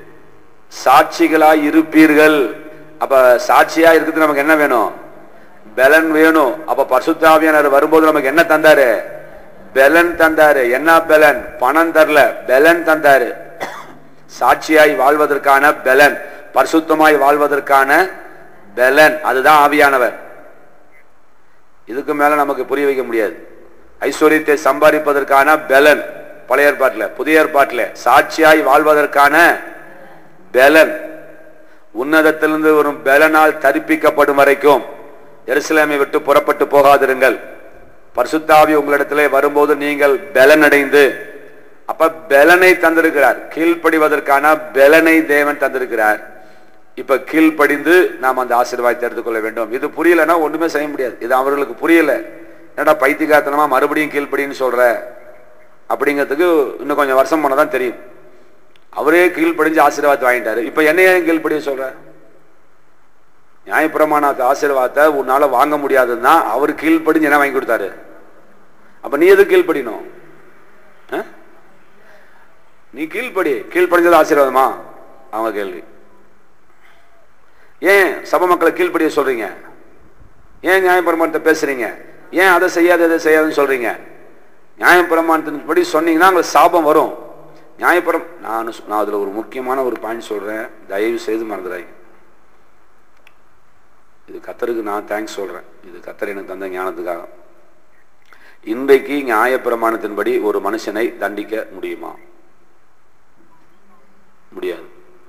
சாட்சிகளாய் இருப்பீர்கள் அப்ப சாட்சியா இருக்கிறது நமக்கு என்ன வேணும் பலன் வேணும் அப்ப பரிசுத்த ஆவியானவர் வரும்போது நமக்கு என்ன தந்தாரு பலன் தந்தாரு என்ன பலன் பணம் தரல பலன் தந்தாரு சாட்சியாய் வாழ்வதற்கான பலன் பரிசுத்தமாய் வாழ்வதற்கான பலன் அதுதான் ஆவியானவர் இதுக்கு மேல நமக்கு புரிய வைக்க முடியாது ஐஸ்வர்யத்தை சம்பாதிப்பதற்கான பலன் பழைய ஏற்பாட்டில் புதிய ஏற்பாட்டில் சாட்சியாய் வாழ்வதற்கான பலன் உன்னதத்திலிருந்து வரும் பலனால் தரிப்பிக்கப்படும் வரைக்கும் எருசலேமை விட்டு புறப்பட்டு போகாதிருங்கள் பரிசுத்தாவி உங்களிடத்திலே வரும்போது நீங்கள் பலன் அடைந்து அப்ப பலனை தந்திருக்கிறார் கீழ்ப்படிவதற்கான பலனை தேவன் தந்திருக்கிறார் இப்ப கீழ்ப்படிந்து நாம் அந்த ஆசீர்வாதத்தை எடுத்துக்கொள்ள வேண்டும் இது புரியலன்னா ஒண்ணுமே செய்ய முடியாது இது அவர்களுக்கு புரியல என்னடா பைத்தியகாத்தனமா மறுபடியும் கீழ்ப்படின்னு சொல்ற அப்படிங்கிறதுக்கு இன்னும் கொஞ்சம் வருஷம் போனதான் தெரியும் அவரே கீழ்ப்படிஞ்சு ஆசீர்வாதத்தை வாங்கிட்டாரு இப்ப என்னைய ஏன் கீழ்ப்படிய சொல்ற நியாயப்பிரமாணத்தை ஆசீர்வாதத்தை உன்னால வாங்க முடியாதுன்னா அவர் கீழ்ப்படிஞ்சு என்ன வாங்கி கொடுத்தாரு அப்ப நீ எது கீழ்ப்படினோம் ஆ? நீ கீழ்ப்படி கீழ்ப்படிஞ்சது ஆசீர்வாதமா அவங்க கேள்வி ஏன் சபை மக்களை கீழ்ப்படிய சொல்றீங்க ஏன் நியாயப்பிரமாணத்தை பேசுறீங்க ஏன் அதை செய்யாத இதை செய்யாதுன்னு சொல்றீங்க நியாயப்பிரமாணத்தின்படி சொன்னீங்கன்னா உங்களுக்கு சாபம் வரும் நியாயப்பிரம் நான் நான் அதுல ஒரு முக்கியமான ஒரு பாயிண்ட் சொல்றேன் தயவு செய்து மறந்துடாதீங்க இது கத்தருக்கு நான் தேங்க்ஸ் சொல்றேன் இது கத்தர் எனக்கு தந்த ஞானத்துக்காக இன்றைக்கு நியாயப்பிரமாணத்தின்படி ஒரு மனுஷனை தண்டிக்க முடியுமா முடியாது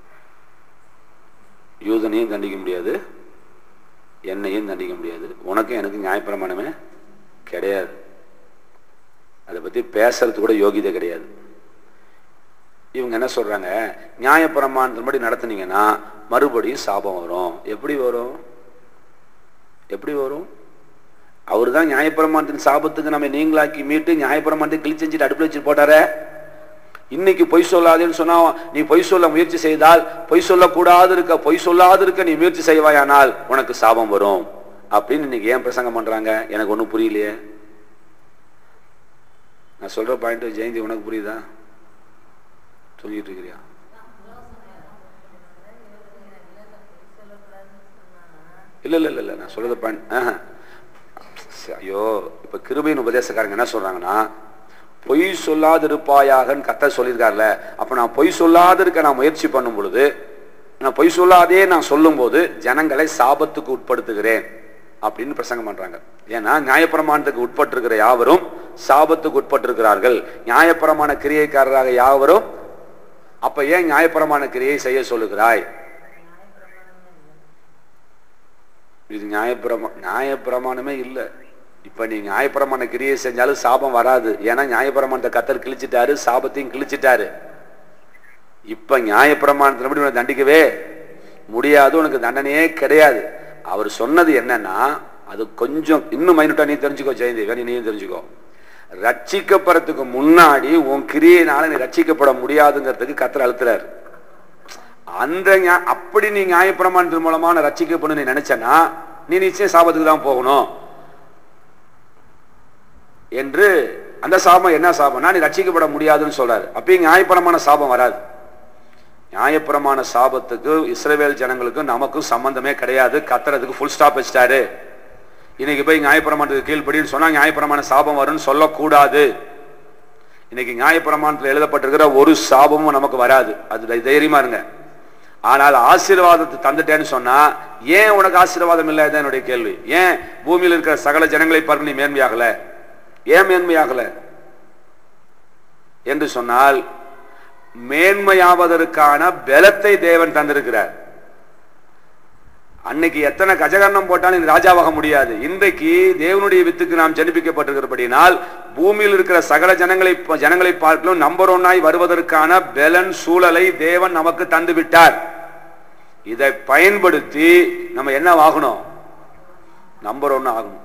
யூதனையும் தண்டிக்க முடியாது என்னையும் தண்டிக்க முடியாது உனக்கும் எனக்கு நியாயப்பிரமாணமே கிடையாது அதை பத்தி பேசுறது கூட யோகிதை கிடையாது இவங்க என்ன சொல்றாங்க நியாயப்பிரமாணத்தின்படி நடத்துனீங்கன்னா மறுபடியும் சாபம் வரும் எப்படி வரும் எப்படி வரும் அவர் தான் நியாயப்பிரமாணத்தின் சாபத்துக்கு நம்ம நீங்களாக்கி மீட்டு நியாயப்பிரமாணத்தை கிழிச்சு செஞ்சுட்டு அடுப்பில் வச்சு போட்டாரே இன்னைக்கு பொய் சொல்லாதேன்னு சொன்னா நீ பொய் சொல்ல முயற்சி செய்தால் பொய் சொல்லக்கூடாது இருக்க பொய் சொல்லாது இருக்க நீ முயற்சி செய்வாயானால் உனக்கு சாபம் வரும் அப்படின்னு இன்னைக்கு ஏன் பிரசங்கம் பண்றாங்க எனக்கு ஒன்றும் புரியலையே நான் சொல்ற பாயிண்ட் ஜெயந்தி உனக்கு புரியுதா தூங்கிட்டு இருக்கிறியா இல்ல இல்ல இல்ல இல்ல நான் சொல்றது பாயிண்ட் ஆஹா. சரி, ஐயோ இப்ப கிருபையின் உபதேசக்காரங்க என்ன சொல்றாங்கன்னா பொய் சொல்லாதிருப்பாயாகன்னு கத்த சொல்லியிருக்காருல அப்ப நான் பொய் சொல்லாதிருக்க நான் முயற்சி பண்ணும் பொழுது நான் பொய் சொல்லாதே நான் சொல்லும்போது ஜனங்களை சாபத்துக்கு உட்படுத்துகிறேன் அப்படின்னு பிரசங்கம் பண்றாங்க ஏன்னா நியாயப்பிரமாணத்துக்கு உட்பட்டிருக்கிற யாவரும் சாபத்துக்கு உட்பட்டிருக்கிறார்கள் நியாயப்பிரமாண கிரியைக்காரராக யாவரும் அப்ப ஏன் நியாயப்பிரமாண கிரியை செய்ய சொல்லுகிறாய் இது நியாயப்பிரமா நியாயப்பிரமாணமே இல்லை இப்ப நீ நியாயப்பிரமாண கிரியை செஞ்சாலும் சாபம் வராது ஏன்னா நியாயப்பிரமாணத்தை கத்தர் கிழிச்சிட்டாரு சாபத்தையும் கிழிச்சிட்டாரு இப்ப நியாயப்பிரமாணத்தில் எப்படி உன்னை தண்டிக்கவே முடியாது உனக்கு தண்டனையே கிடையாது அவர் சொன்னது என்னன்னா அது கொஞ்சம் இன்னும் மைனூட்டா நீ தெரிஞ்சுக்கோ ஜெயந்தி வேணி நீயும் தெரிஞ்சுக்கோ ரட்சிக்கப்படுறதுக்கு முன்னாடி உன் கிரியையினால நீ ரட்சிக்கப்பட முடியாதுங்கிறதுக்கு கத்தர் அழுத்துறாரு அந்த ஞா- அப்படி நீ நியாயப்பிரமாணத்தின் மூலமான ரட்சிக்கப்படும் நீ நினைச்சனா நீ நிச்சயம் சாபத்துக்கு தான் போகணும் என்று அந்த சாபம் என்ன சாபம்னா நீ ரட்சிக்கப்பட முடியாதுன்னு சொல்றாரு அப்பயும் நியாயப்பிரமாண சாபம் வராது நியாயப்பிரமாண சாபத்துக்கு இஸ்ரவேல் ஜனங்களுக்கும் நமக்கும் சம்பந்தமே கிடையாது கத்துறதுக்கு ஃபுல் ஸ்டாப் வச்சிட்டாரு இன்னைக்கு போய் நியாயப்பிரமாணத்துக்கு கீழ்ப்படின்னு சொன்னா நியாயப்பிரமாண சாபம் வரும்னு சொல்லக்கூடாது இன்னைக்கு நியாயப்பிரமாணத்தில் எழுதப்பட்டிருக்கிற ஒரு சாபமும் நமக்கு வராது அது தை- தைரியமா இருங்க ஆனால் ஆசீர்வாதத்தை தந்துட்டேன்னு சொன்னா ஏன் உனக்கு ஆசீர்வாதம் இல்லை இதான் என்னுடைய கேள்வி ஏன் பூமியில் இருக்கிற சகல ஜனங்களை பார்க்க நீ மேன்மையாகல ஏன் மேன்மையாகல என்று சொன்னால் மேன்மையாவதற்கான பலத்தை தேவன் தந்திருக்கிறார் அன்னைக்கு எத்தனை கஜகர்ணம் போட்டாலும் நீ ராஜாவாக முடியாது இன்றைக்கு தேவனுடைய வித்துக்கு நாம் ஜனிப்பிக்கப்பட்டிருக்கிறபடினால் பூமியில் இருக்கிற சகல ஜனங்களை ஜனங்களை பார்க்கலும் நம்பர் ஒன்னாய் வருவதற்கான பெலன் சூழலை தேவன் நமக்கு தந்து விட்டார் இதை பயன்படுத்தி நம்ம என்ன ஆகணும் நம்பர் ஒன்னு ஆகணும்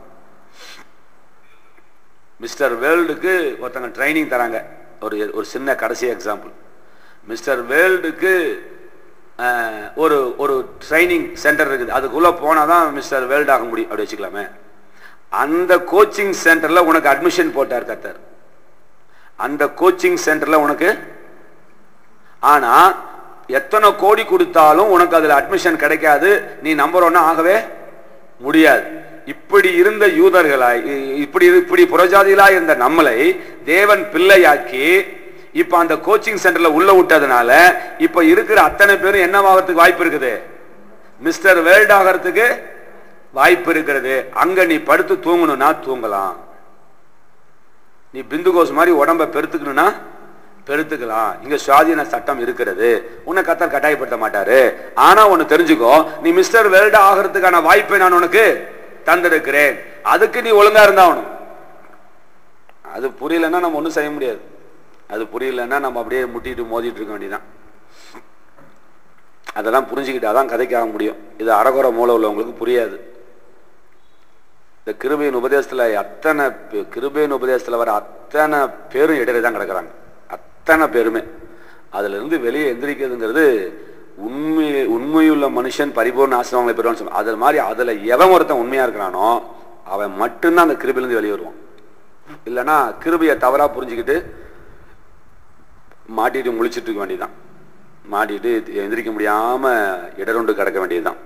மிஸ்டர் வேர்ல்டுக்கு ஒருத்தங்க ட்ரைனிங் தராங்க ஒரு ஒரு சின்ன கடைசி எக்ஸாம்பிள் மிஸ்டர் வேர்ல்டுக்கு அஹ், ஒரு ஒரு ட்ரைனிங் சென்டர் இருக்குது அதுக்குள்ள போனால் தான் மிஸ்டர் வேர்ல்டு ஆக முடியும் அப்படி வச்சுக்கலாமே அந்த கோச்சிங் சென்டர்ல உனக்கு அட்மிஷன் போட்டார் கத்தர் அந்த கோச்சிங் சென்டர்ல உனக்கு ஆனா எத்தனை கோடி கொடுத்தாலும் உனக்கு அதுல அட்மிஷன் கிடைக்காது நீ நம்பர் ஒன்னு ஆகவே முடியாது இப்படி இருந்த யூதர்களாய் இ- இப்படி இப்படி புறஜாதிகளாய் இருந்த நம்மளை தேவன் பிள்ளையாக்கி இப்ப அந்த கோச்சிங் சென்டர்ல உள்ள விட்டதுனால இப்ப இருக்கிற அத்தனை பேரும் என்னவாகிறதுக்கு வாய்ப்பு இருக்குது மிஸ்டர் வேர்ல்ட் ஆகிறதுக்கு வாய்ப்பு இருக்கிறது அங்க நீ படுத்து தூங்கணும்னா தூங்கலாம் நீ பிந்துகோஸ் மாதிரி உடம்ப பெருத்துக்கணும்னா பெருத்துக்கலாம் இங்க சுவாதீன சட்டம் இருக்கிறது உன்னை கத்தர் கட்டாயப்படுத்த மாட்டாரு ஆனா ஒன்னு தெரிஞ்சுக்கோ நீ மிஸ்டர் வேர்ல்ட் ஆகிறதுக்கான வாய்ப்பை நான் உனக்கு தந்திருக்கிறேன் அதுக்கு நீ ஒழுங்கா இருந்தாகணும் அது புரியலன்னா நம்ம ஒன்றும் செய்ய முடியாது அது புரியலன்னா நம்ம அப்படியே முட்டிட்டு மோதிட்டு இருக்க வேண்டியதான் அதெல்லாம் புரிஞ்சுக்கிட்டாதான் கதைக்காக முடியும் இது அரகுற மூளை உள்ளவங்களுக்கு புரியாது இந்த கிருபையின் உபதேசத்துல அத்தனை பே- கிருபையின் உபதேசத்துல வர அத்தனை பேரும் இடையில தான் கிடக்குறாங்க அத்தனை பேருமே அதுல இருந்து வெளியே எந்திரிக்கிறதுங்கிறது உண்மை உண்மையுள்ள மனுஷன் பரிபூர்ண ஆசிரமங்களை பெறுவான்னு சொல்லுவாங்க அது மாதிரி அதுல எவன் ஒருத்தன் உண்மையா இருக்கிறானோ அவன் மட்டும்தான் அந்த கிருபையிலிருந்து வெளியே வருவான் இல்லைன்னா கிருபையை தவறா புரிஞ்சுக்கிட்டு மாட்டிட்டு முழிச்சிட்டு இருக்க வேண்டியதுதான் மாட்டிட்டு எந்திரிக்க முடியாம இடருண்டு கிடக்க வேண்டியதுதான்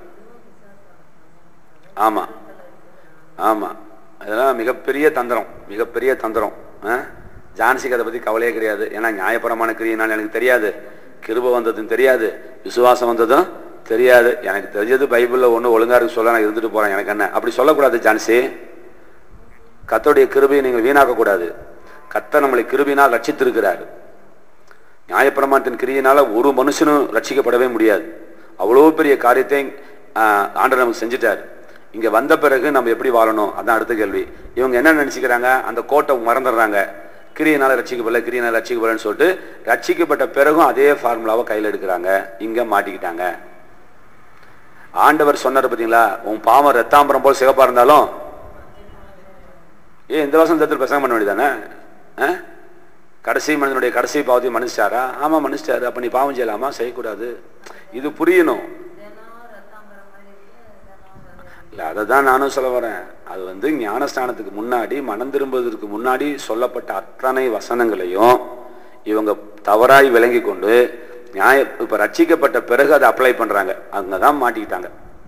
ஆமா ஆமா அதெல்லாம் மிகப்பெரிய தந்திரம் மிகப்பெரிய தந்திரம் ஆ? ஜான்சிக்கு அதை பத்தி கவலையே கிடையாது ஏன்னா நியாயபரமான கிரியனால எனக்கு தெரியாது கிருப வந்ததும் தெரியாது விசுவாசம் வந்ததும் தெரியாது எனக்கு தெரிஞ்சது பைபிள்ல ஒண்ணு ஒழுங்கா இருக்கு சொல்ல நான் இருந்துட்டு போறேன் எனக்கு என்ன அப்படி சொல்லக்கூடாது ஜான்சி கத்தோடைய கிருபையை நீங்கள் வீணாக்க கூடாது கத்த நம்மளை கிருபினால் ரட்சித்திருக்கிறார் நியாயப்பிரமாணத்தின் கிரியினால ஒரு மனுஷனும் ரட்சிக்கப்படவே முடியாது அவ்வளோ பெரிய காரியத்தை ஆஹ், ஆண்டவர் நமக்கு செஞ்சுட்டார் இங்க வந்த பிறகு நம்ம எப்படி வாழணும் அதான் அடுத்த கேள்வி இவங்க என்ன நினைச்சுக்கிறாங்க அந்த கோட்டை மறந்துடுறாங்க கிரியினால ரட்சிக்கப்படல கிரியினால ரட்சிக்கப்படலன்னு சொல்லிட்டு ரட்சிக்கப்பட்ட பிறகும் அதே ஃபார்முலாவை கையில் எடுக்கிறாங்க இங்க மாட்டிக்கிட்டாங்க ஆண்டவர் சொன்னார் பார்த்தீங்களா உன் பாவம் ரத்தாம்பரம் போல் சிவப்பா இருந்தாலும் ஏ இந்த வருஷம் தத்து பிரசங்கம் பண்ண வேண்டியதானே ஆ? கடைசி மனிதனுடைய கடைசி பாவத்தையும் மன்னிச்சிட்டாரா ஆமா மன்னிச்சிட்டாரு அப்ப நீ பாவம் செய்யலாமா செய்யக்கூடாது இது புரியணும் தினம் ரத்தாம்பரம் மாதிரி இருக்கு தினம் வெள்ளை. இல்லை அதை தான் நானும் சொல்ல வரேன் அது வந்து ஞானஸ்தானத்துக்கு முன்னாடி மனம் திரும்புவதற்கு முன்னாடி சொல்லப்பட்ட அத்தனை வசனங்களையும் இவங்க தவறாய் விளங்கி கொண்டு நியாய இப்போ ரட்சிக்கப்பட்ட பிறகு அதை அப்ளை பண்ணுறாங்க அங்கே தான் மாட்டிக்கிட்டாங்க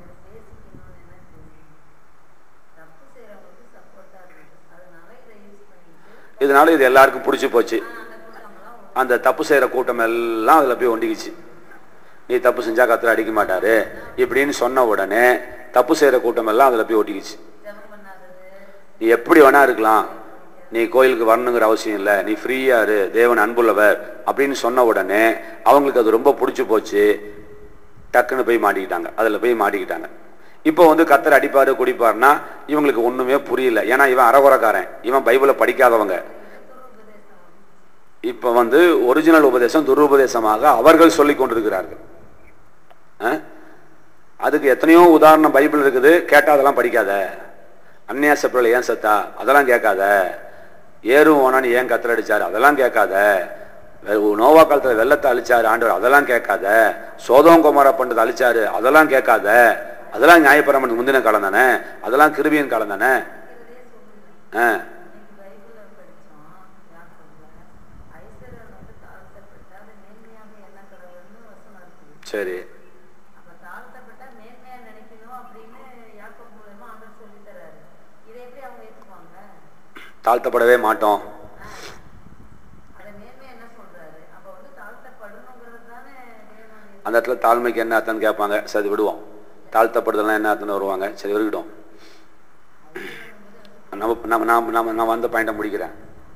தப்பு செய்யறவங்களுக்கு சப்போர்ட்டா இருக்குது அதனால இதை யூஸ் பண்ணிட்டு இதனால இது எல்லாருக்கும் பிடிச்சி போச்சு அந்த கூட்டமெல்லாம் அந்த தப்பு செய்கிற கூட்டம் எல்லாம் அதில் போய் ஒண்டிக்கிச்சு நீ தப்பு செஞ்சா கத்தர் அடிக்க மாட்டாரு இப்படின்னு சொன்ன உடனே தப்பு செய்கிற கூட்டம் எல்லாம் அதில் போய் ஒட்டிக்கிச்சு ஜெபம் பண்ணாதது நீ எப்படி வேணா இருக்கலாம் நீ கோயிலுக்கு வரணுங்கிற அவசியம் இல்லை நீ ஃப்ரீயா இரு தேவன் அன்புள்ளவர் அப்படின்னு சொன்ன உடனே அவங்களுக்கு அது ரொம்ப பிடிச்சி போச்சு டக்குன்னு போய் மாட்டிக்கிட்டாங்க அதில் போய் மாட்டிக்கிட்டாங்க இப்போ வந்து கத்தர் அடிப்பாரு குடிப்பாருன்னா இவங்களுக்கு ஒண்ணுமே புரியல ஏன்னா இவன் அறகுறக்காரன் இவன் பைபிளை படிக்காதவங்க இப்போ வந்து ஒரிஜினல் உபதேசம் துருபதேசமாக அவர்கள் சொல்லிக் கொண்டிருக்கிறார்கள் அஹ்? அதுக்கு எத்தனையோ உதாரணம் பைபிள் இருக்குது கேட்டா அதெல்லாம் படிக்காத அந்நியாச பிள்ளை ஏன் சத்தா அதெல்லாம் கேட்காத ஏறும் ஓனான்னு ஏன் கத்தர் அடிச்சாரு அதெல்லாம் கேட்காத வெ- நோவா காலத்துல வெள்ளத்தை அழிச்சாரு ஆண்டவர் அதெல்லாம் கேட்காத சோதம் குமார பண்டத்தை அழிச்சாரு அதெல்லாம் கேட்காத அதெல்லாம் நியாயப்பிரமன் முந்தின காலம் தானே அதெல்லாம் கிருபியின் காலம் தானே ஆ இன்னைக்கு பைபிள்ல படிச்சோம் யாக்கோபுல ஐஸ்வர்யன் வந்து தாழ்த்தப்பட்டா அது மேன்மையாக என்ன கடவுள்னு வசனம் இருக்குது சரி அப்ப தாழ்த்தப்பட்டா மேன்மையா நினைக்கணும் அப்படின்னு யாக்கோபு மூலமா ஆண்டவர் சொல்லி தர்றாரு இதை எப்படி அவங்க ஏத்துக்குவாங்க தாழ்த்தப்படவே மாட்டோம் அதை மேன்மையா என்ன சொல்றாரு அப்ப வந்து தாழ்த்தப்படணுங்கிறது தானே தேவனுடைய அந்த இடத்துல தாழ்மைக்கு என்ன அர்த்தம்னு கேட்பாங்க சரி விடுவோம் தாழ்த்தப்படுதலாம் என்ன அர்த்தம்னு வருவாங்க சரி இருக்கட்டும் நம்ம நம்ம நான் நம்ம நான் வந்த பாயிண்ட்டை முடிக்கிறேன்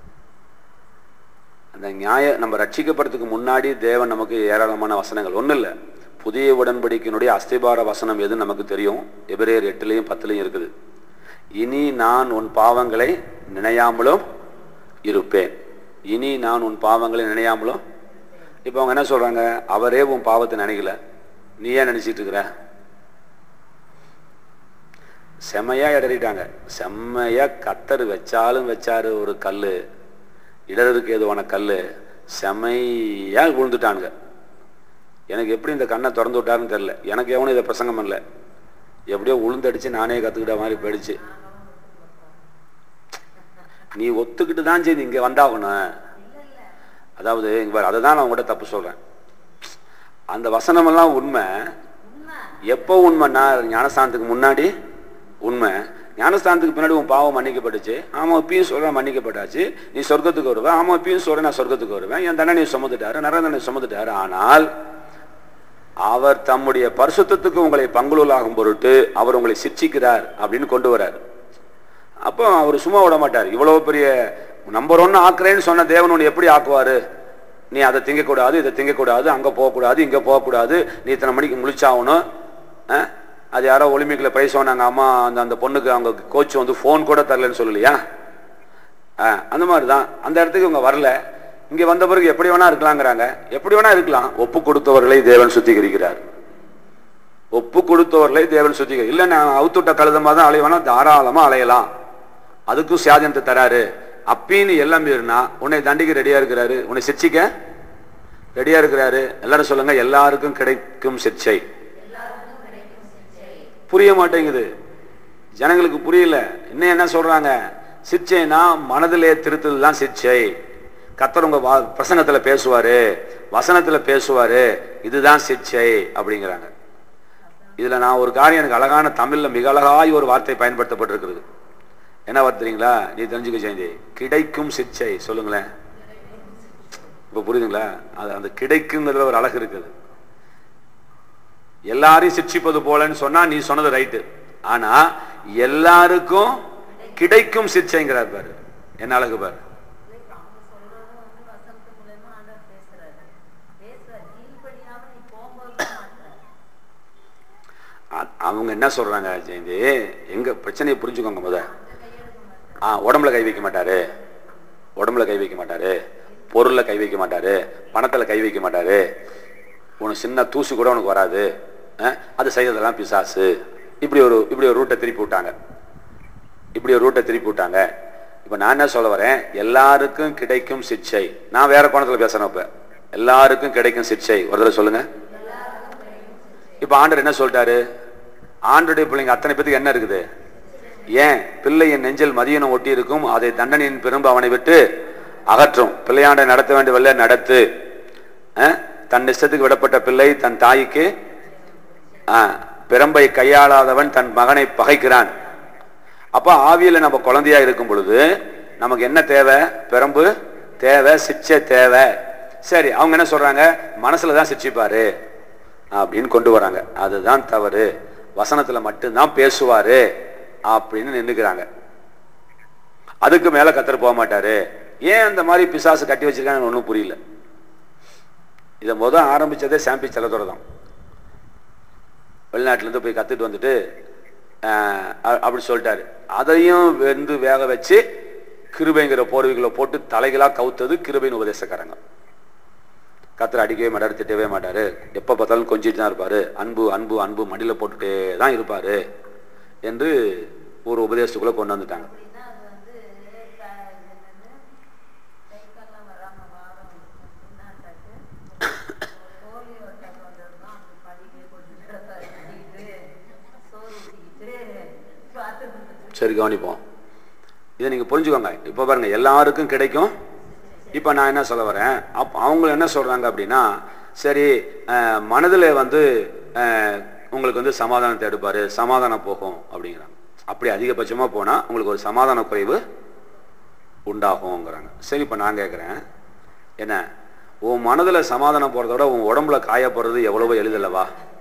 அந்த நியாய நம்ம ரட்சிக்கப்படுறதுக்கு முன்னாடி தேவன் நமக்கு ஏராளமான வசனங்கள் ஒன்றும் இல்லை புதிய உடன்படிக்கையினுடைய அஸ்திபார வசனம் எது நமக்கு தெரியும் எபிரேயர் எட்டுலையும் பத்துலையும் இருக்குது இனி நான் உன் பாவங்களை நினையாமலும் இருப்பேன் இனி நான் உன் பாவங்களை நினையாமலும் இப்போ அவங்க என்ன சொல்றாங்க அவரே உன் பாவத்தை நினைக்கல நீ ஏன் நினைச்சிட்டு இருக்கிற செம்மையா இடறிட்டாங்க செம்மையா கத்தர் வச்சாலும் வச்சாரு ஒரு கல்லு இடருக்கு ஏதுவான கல்லு செம்மையா விழுந்துட்டானுங்க எனக்கு எப்படி இந்த கண்ணை திறந்து விட்டாருன்னு தெரியல எனக்கு எவனும் இதை பிரசங்கம் பண்ணல எப்படியோ உளுந்தடிச்சு நானே கத்துக்கிட்ட மாதிரி போயிடுச்சு நீ ஒத்துக்கிட்டு தான் சரி இங்க வந்தாகணும் அதாவது இங்க பாரு அதை தான் நான் உங்கள்கிட்ட தப்பு சொல்றேன் அந்த வசனமெல்லாம் உண்மை எப்போ உண்மைன்னா ஞானஸ்தானத்துக்கு முன்னாடி உண்மை ஞானஸ்தானத்துக்கு பின்னாடி உன் பாவம் மன்னிக்கப்பட்டுச்சு ஆமா இப்பயும் சொல்றேன் மன்னிக்கப்பட்டாச்சு நீ சொர்க்கத்துக்கு வருவேன் ஆமா இப்பயும் சொல்றேன் நான் சொர்க்கத்துக்கு வருவேன் என் தண்டனை சுமந்துட்டாரு நரதனை சுமந்துட்டாரு ஆனால் அவர் தம்முடைய பரிசுத்தத்துக்கு உங்களை பங்குலாகும் பொருட்டு அவர் உங்களை சிட்சிக்கிறார் அப்படின்னு கொண்டு வரார் அப்போ அவர் சும்மா விட மாட்டார் இவ்வளவு பெரிய நம்பர் ஒன்னு ஆக்குறேன்னு சொன்ன தேவன் உன்னை எப்படி ஆக்குவாரு நீ அதை திங்கக்கூடாது இதை திங்கக்கூடாது அங்க போகக்கூடாது இங்க போகக்கூடாது நீ இத்தனை மணிக்கு முழிச்சாகணும் அஹ்? அது யாரோ ஒலிம்பிக்ல பிரைஸ் வாங்கினாங்க அம்மா அந்த அந்த பொண்ணுக்கு அவங்க கோச் வந்து ஃபோன் கூட தரலன்னு சொல்லலையா அஹ், அந்த மாதிரி தான் அந்த இடத்துக்கு இவங்க வரல இங்க வந்த பிறகு எப்படி வேணா இருக்கலாங்கிறாங்க எப்படி வேணா இருக்கலாம் ஒப்பு கொடுத்தவர்களை தேவன் சுத்திகரிக்கிறார் ஒப்பு கொடுத்தவர்களை தேவன் சுத்திகரி இல்லை நான் அவுத்துட்ட கழுதமா தான் அலைவேனா தாராளமா அலையலாம் அதுக்கும் சுயாதீனத்தை தராரு அப்பின்னு எல்லாம் மீறினா உன்னை தண்டிக்க ரெடியா இருக்கிறாரு உன்னை சிக்ஷிக்க ரெடியா இருக்கிறாரு எல்லாரும் சொல்லுங்க எல்லாருக்கும் கிடைக்கும் சிக்ஷை புரிய மாட்டேங்குது ஜனங்களுக்கு புரியல இன்னும் என்ன சொல்றாங்க சிக்ஷைனா மனதிலே திருத்தல் தான் சிக்ஷை கத்தர் உங்க வா- பிரசங்கத்துல பேசுவாரு வசனத்துல பேசுவாரு இதுதான் சிக்ஷை அப்படிங்கிறாங்க இதுல நான் ஒரு காரியம் எனக்கு அழகான தமிழ்ல மிக அழகாய் ஒரு வார்த்தை பயன்படுத்தப்பட்டிருக்கிறது என்ன வார்த்தை தெரியுங்களா நீ தெரிஞ்சுக்க ஜெயந்தி கிடைக்கும் சிக்ஷை சொல்லுங்களேன் இப்ப புரியுதுங்களா அது அந்த கிடைக்குங்கிறதுல ஒரு அழகு இருக்குது எல்லாரையும் சிக்ஷிப்பது போலன்னு சொன்னா நீ சொன்னது ரைட்டு ஆனா எல்லாருக்கும் கிடைக்கும் சிக்ஷைங்கிறார் பாரு என்ன அழகு பாரு அவங்க சொல்றதும் வந்து வசனத்து மூலமா ஆண்டவர் பேசுறாரு பேசுறாரு கீழ்படியாம நீ போகும்போது தான் மாட்டுறாரு அ- அவங்க என்ன சொல்றாங்க ஜெயந்தி எங்க பிரச்சனையை புரிஞ்சுக்கோங்க முத ஆ உடம்புல கை வைக்க மாட்டாரு உடம்புல கை வைக்க மாட்டாரு பொருள்ல கை வைக்க மாட்டாரு பணத்துல கை வைக்க மாட்டாரு உனக்கு சின்ன தூசு கூட உனக்கு வராது அஹ், அது செய்யறதெல்லாம் பிசாசு இப்படி ஒரு இப்படி ஒரு ரூட்டை திருப்பி விட்டாங்க இப்படி ஒரு ரூட்டை திருப்பி விட்டாங்க இப்போ நான் என்ன சொல்ல வரேன் எல்லாருக்கும் கிடைக்கும் சிக்ஷை நான் வேற கோணத்தில் பேசுறேன் இப்ப எல்லாருக்கும் கிடைக்கும் சிக்ஷை ஒரு தடவை சொல்லுங்க இப்போ ஆண்டவர் என்ன சொல்லிட்டாரு ஆண்டுடைய பிள்ளைங்க அத்தனை பேத்துக்கு என்ன இருக்குது ஏன் பிள்ளையின் நெஞ்சில் மதியனும் ஒட்டி இருக்கும் அதை தண்டனையின் பெரும்பு அவனை விட்டு அகற்றும் பிள்ளையாண்டை நடத்த வேண்டியவல்ல நடத்து அஹ், தன் இஷ்டத்துக்கு விடப்பட்ட பிள்ளை தன் தாய்க்கு ஆஹ், பிரம்பை கையாளாதவன் தன் மகனை பகைக்கிறான் அப்ப ஆவியில நம்ம குழந்தையா இருக்கும் பொழுது நமக்கு என்ன தேவை பிரம்பு தேவை சிக்ஷை தேவை சரி அவங்க என்ன சொல்றாங்க மனசுல தான் சிக்ஷிப்பாரு அப்படின்னு கொண்டு வராங்க அதுதான் தவறு வசனத்துல மட்டும்தான் பேசுவாரு அப்படின்னு நின்னுக்கிறாங்க அதுக்கு மேல கத்தர் போக மாட்டாரு ஏன் அந்த மாதிரி பிசாசு கட்டி வச்சிருக்காங்க ஒன்றும் புரியல இதை முத ஆரம்பிச்சதே சாம்பி செல்லத்தோட தான் வெளிநாட்டிலேருந்து போய் கற்றுட்டு வந்துட்டு ஆஹ், அ- அப்படி சொல்லிட்டாரு அதையும் வெந்து வேக வச்சு கிருபைங்கிற போர்வைகளை போட்டு தலைகளாக கவுத்தது கிருபையின் உபதேசக்காரங்க கத்தரை அடிக்கவே மாட்டாரு திட்டவே மாட்டாரு எப்போ பார்த்தாலும் கொஞ்சிட்டு தான் இருப்பாரு அன்பு அன்பு அன்பு மடியில் போட்டுட்டே தான் இருப்பாரு என்று ஒரு உபதேசத்துக்குள்ள கொண்டு வந்துட்டாங்க அப்படின்னா அது வந்து க- இது என்னது கை கால்லாம் வராம வாரம் பின்னாட்டாக்கு போலியோ அட்டாக் வந்ததுதான் அப்படி படிக்க கொஞ்சம் கட்டிக்கிட்டு சோறு ஊட்டிக்கிட்டு பார்த்து சரி கவனிப்போம் இதை நீங்கள் புரிஞ்சுக்கோங்க இப்போ பாருங்க எல்லாருக்கும் கிடைக்கும் இப்போ நான் என்ன சொல்ல வரேன் அப் அவங்க என்ன சொல்கிறாங்க அப்படின்னா சரி மனதில் வந்து அஹ், உங்களுக்கு வந்து சமாதானத்தை எடுப்பார் சமாதானம் போகும் அப்படிங்கிறாங்க அப்படி அதிகபட்சமாக போனால் உங்களுக்கு ஒரு சமாதான குறைவு உண்டாகுங்கிறாங்க சரி இப்போ நான் கேட்குறேன் என்ன உன் மனதில் சமாதானம் போகிறத விட உன் உடம்புல காயப்படுறது எவ்வளவோ எளிதல்லவா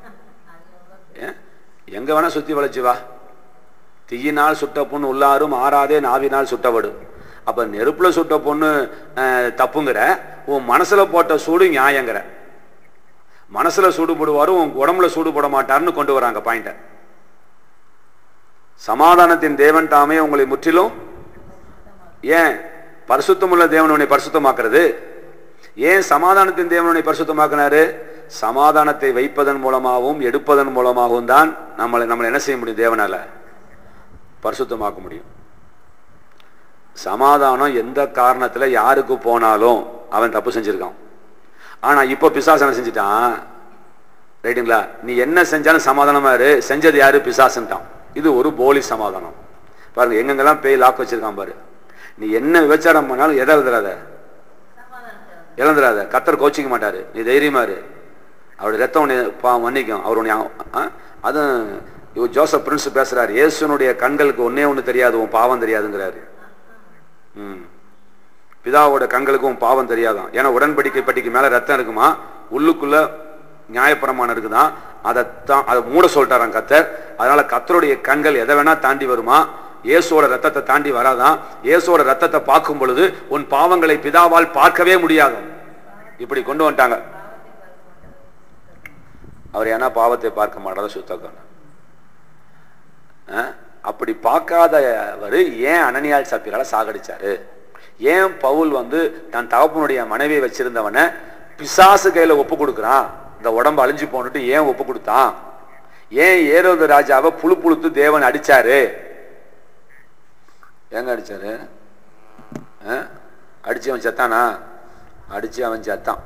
ஏன் எங்கே வேணால் சுற்றி வளைச்சு வா தீயினால் சுட்ட பொண்ணு உள்ளாரும் ஆறாதே நாவினால் சுட்டவடு அப்ப நெருப்புல சுட்ட பொண்ணு அஹ், தப்புங்கிற உன் மனசுல போட்ட சூடு நியாயங்கிற மனசுல சூடு போடுவாரு உன் உடம்புல சூடு போட மாட்டாருன்னு கொண்டு வராங்க பாயிண்ட சமாதானத்தின் தேவன் தாமே உங்களை முற்றிலும் ஏன் பரிசுத்தமுள்ள தேவன் உன்னை பரிசுத்தமாக்குறது ஏன் சமாதானத்தின் தேவன் உன்னை பரிசுத்தமாக்குனாரு சமாதானத்தை வைப்பதன் மூலமாகவும் எடுப்பதன் மூலமாகவும் தான் நம்மளை நம்மளை என்ன செய்ய முடியும் தேவனால பரிசுத்தமாக்க முடியும் சமாதானம் எந்த காரணத்துல யாருக்கு போனாலும் அவன் தப்பு செஞ்சிருக்கான் ஆனா இப்போ பிசாசு என்ன செஞ்சிட்டான் ரைட்டுங்களா நீ என்ன செஞ்சாலும் சமாதானமா இரு செஞ்சது யாரு பிசாசுன்ட்டான் இது ஒரு போலி சமாதானம் பாருங்க எங்கெங்கெல்லாம் பேய் லாக் வச்சிருக்கான் பாரு நீ என்ன விபச்சாரம் பண்ணாலும் எதை எழுதுறாத இழந்துடாத கத்தர் கோச்சிக்க மாட்டாரு நீ தைரியமா இரு அவருடைய ரத்தம் உன்னை பா- மன்னிக்கும் அவர் உன்னை ஆ, அதுவும் இவர் ஜோசப் பிரின்ஸ் பேசுறாரு இயேசுனுடைய கண்களுக்கு ஒன்னே ஒண்ணு தெரியாது உன் பாவம் தெரியாதுங்கிறாரு ம் பிதாவோட கண்களுக்கு உன் பாவம் தெரியாதான் ஏன்னா உடன்படிக்கை பட்டிக்கு மேல ரத்தம் இருக்குமா உள்ளுக்குள்ள நியாயப்பிரமாணம் இருக்குதான் அதைத்தான் அதை மூட சொல்லிட்டாராம் கத்தர் அதனால கத்தருடைய கண்கள் எதை வேணா தாண்டி வருமா இயேசுவோட ரத்தத்தை தாண்டி வராதான் இயேசுவோட ரத்தத்தை பார்க்கும் பொழுது உன் பாவங்களை பிதாவால் பார்க்கவே முடியாது இப்படி கொண்டு வந்துட்டாங்க அவர் ஏன்னா பாவத்தை பார்க்க மாட்டாத சுத்தக்கான அப்படி பார்க்காதவர் ஏன் அனனியால் சப்பிரால சாகடிச்சாரு ஏன் பவுல் வந்து தன் தகப்பனுடைய மனைவியை வச்சிருந்தவனை பிசாசு கையில ஒப்பு கொடுக்குறான் இந்த உடம்பு அழிஞ்சு போனுட்டு ஏன் ஒப்பு கொடுத்தான் ஏன் ஏரோது ராஜாவை புழு புழுத்து தேவன் அடிச்சாரு ஏங்க அடிச்சாரு ஆ? அடிச்சு அவன் செத்தானா அடிச்சு அவன் செத்தான்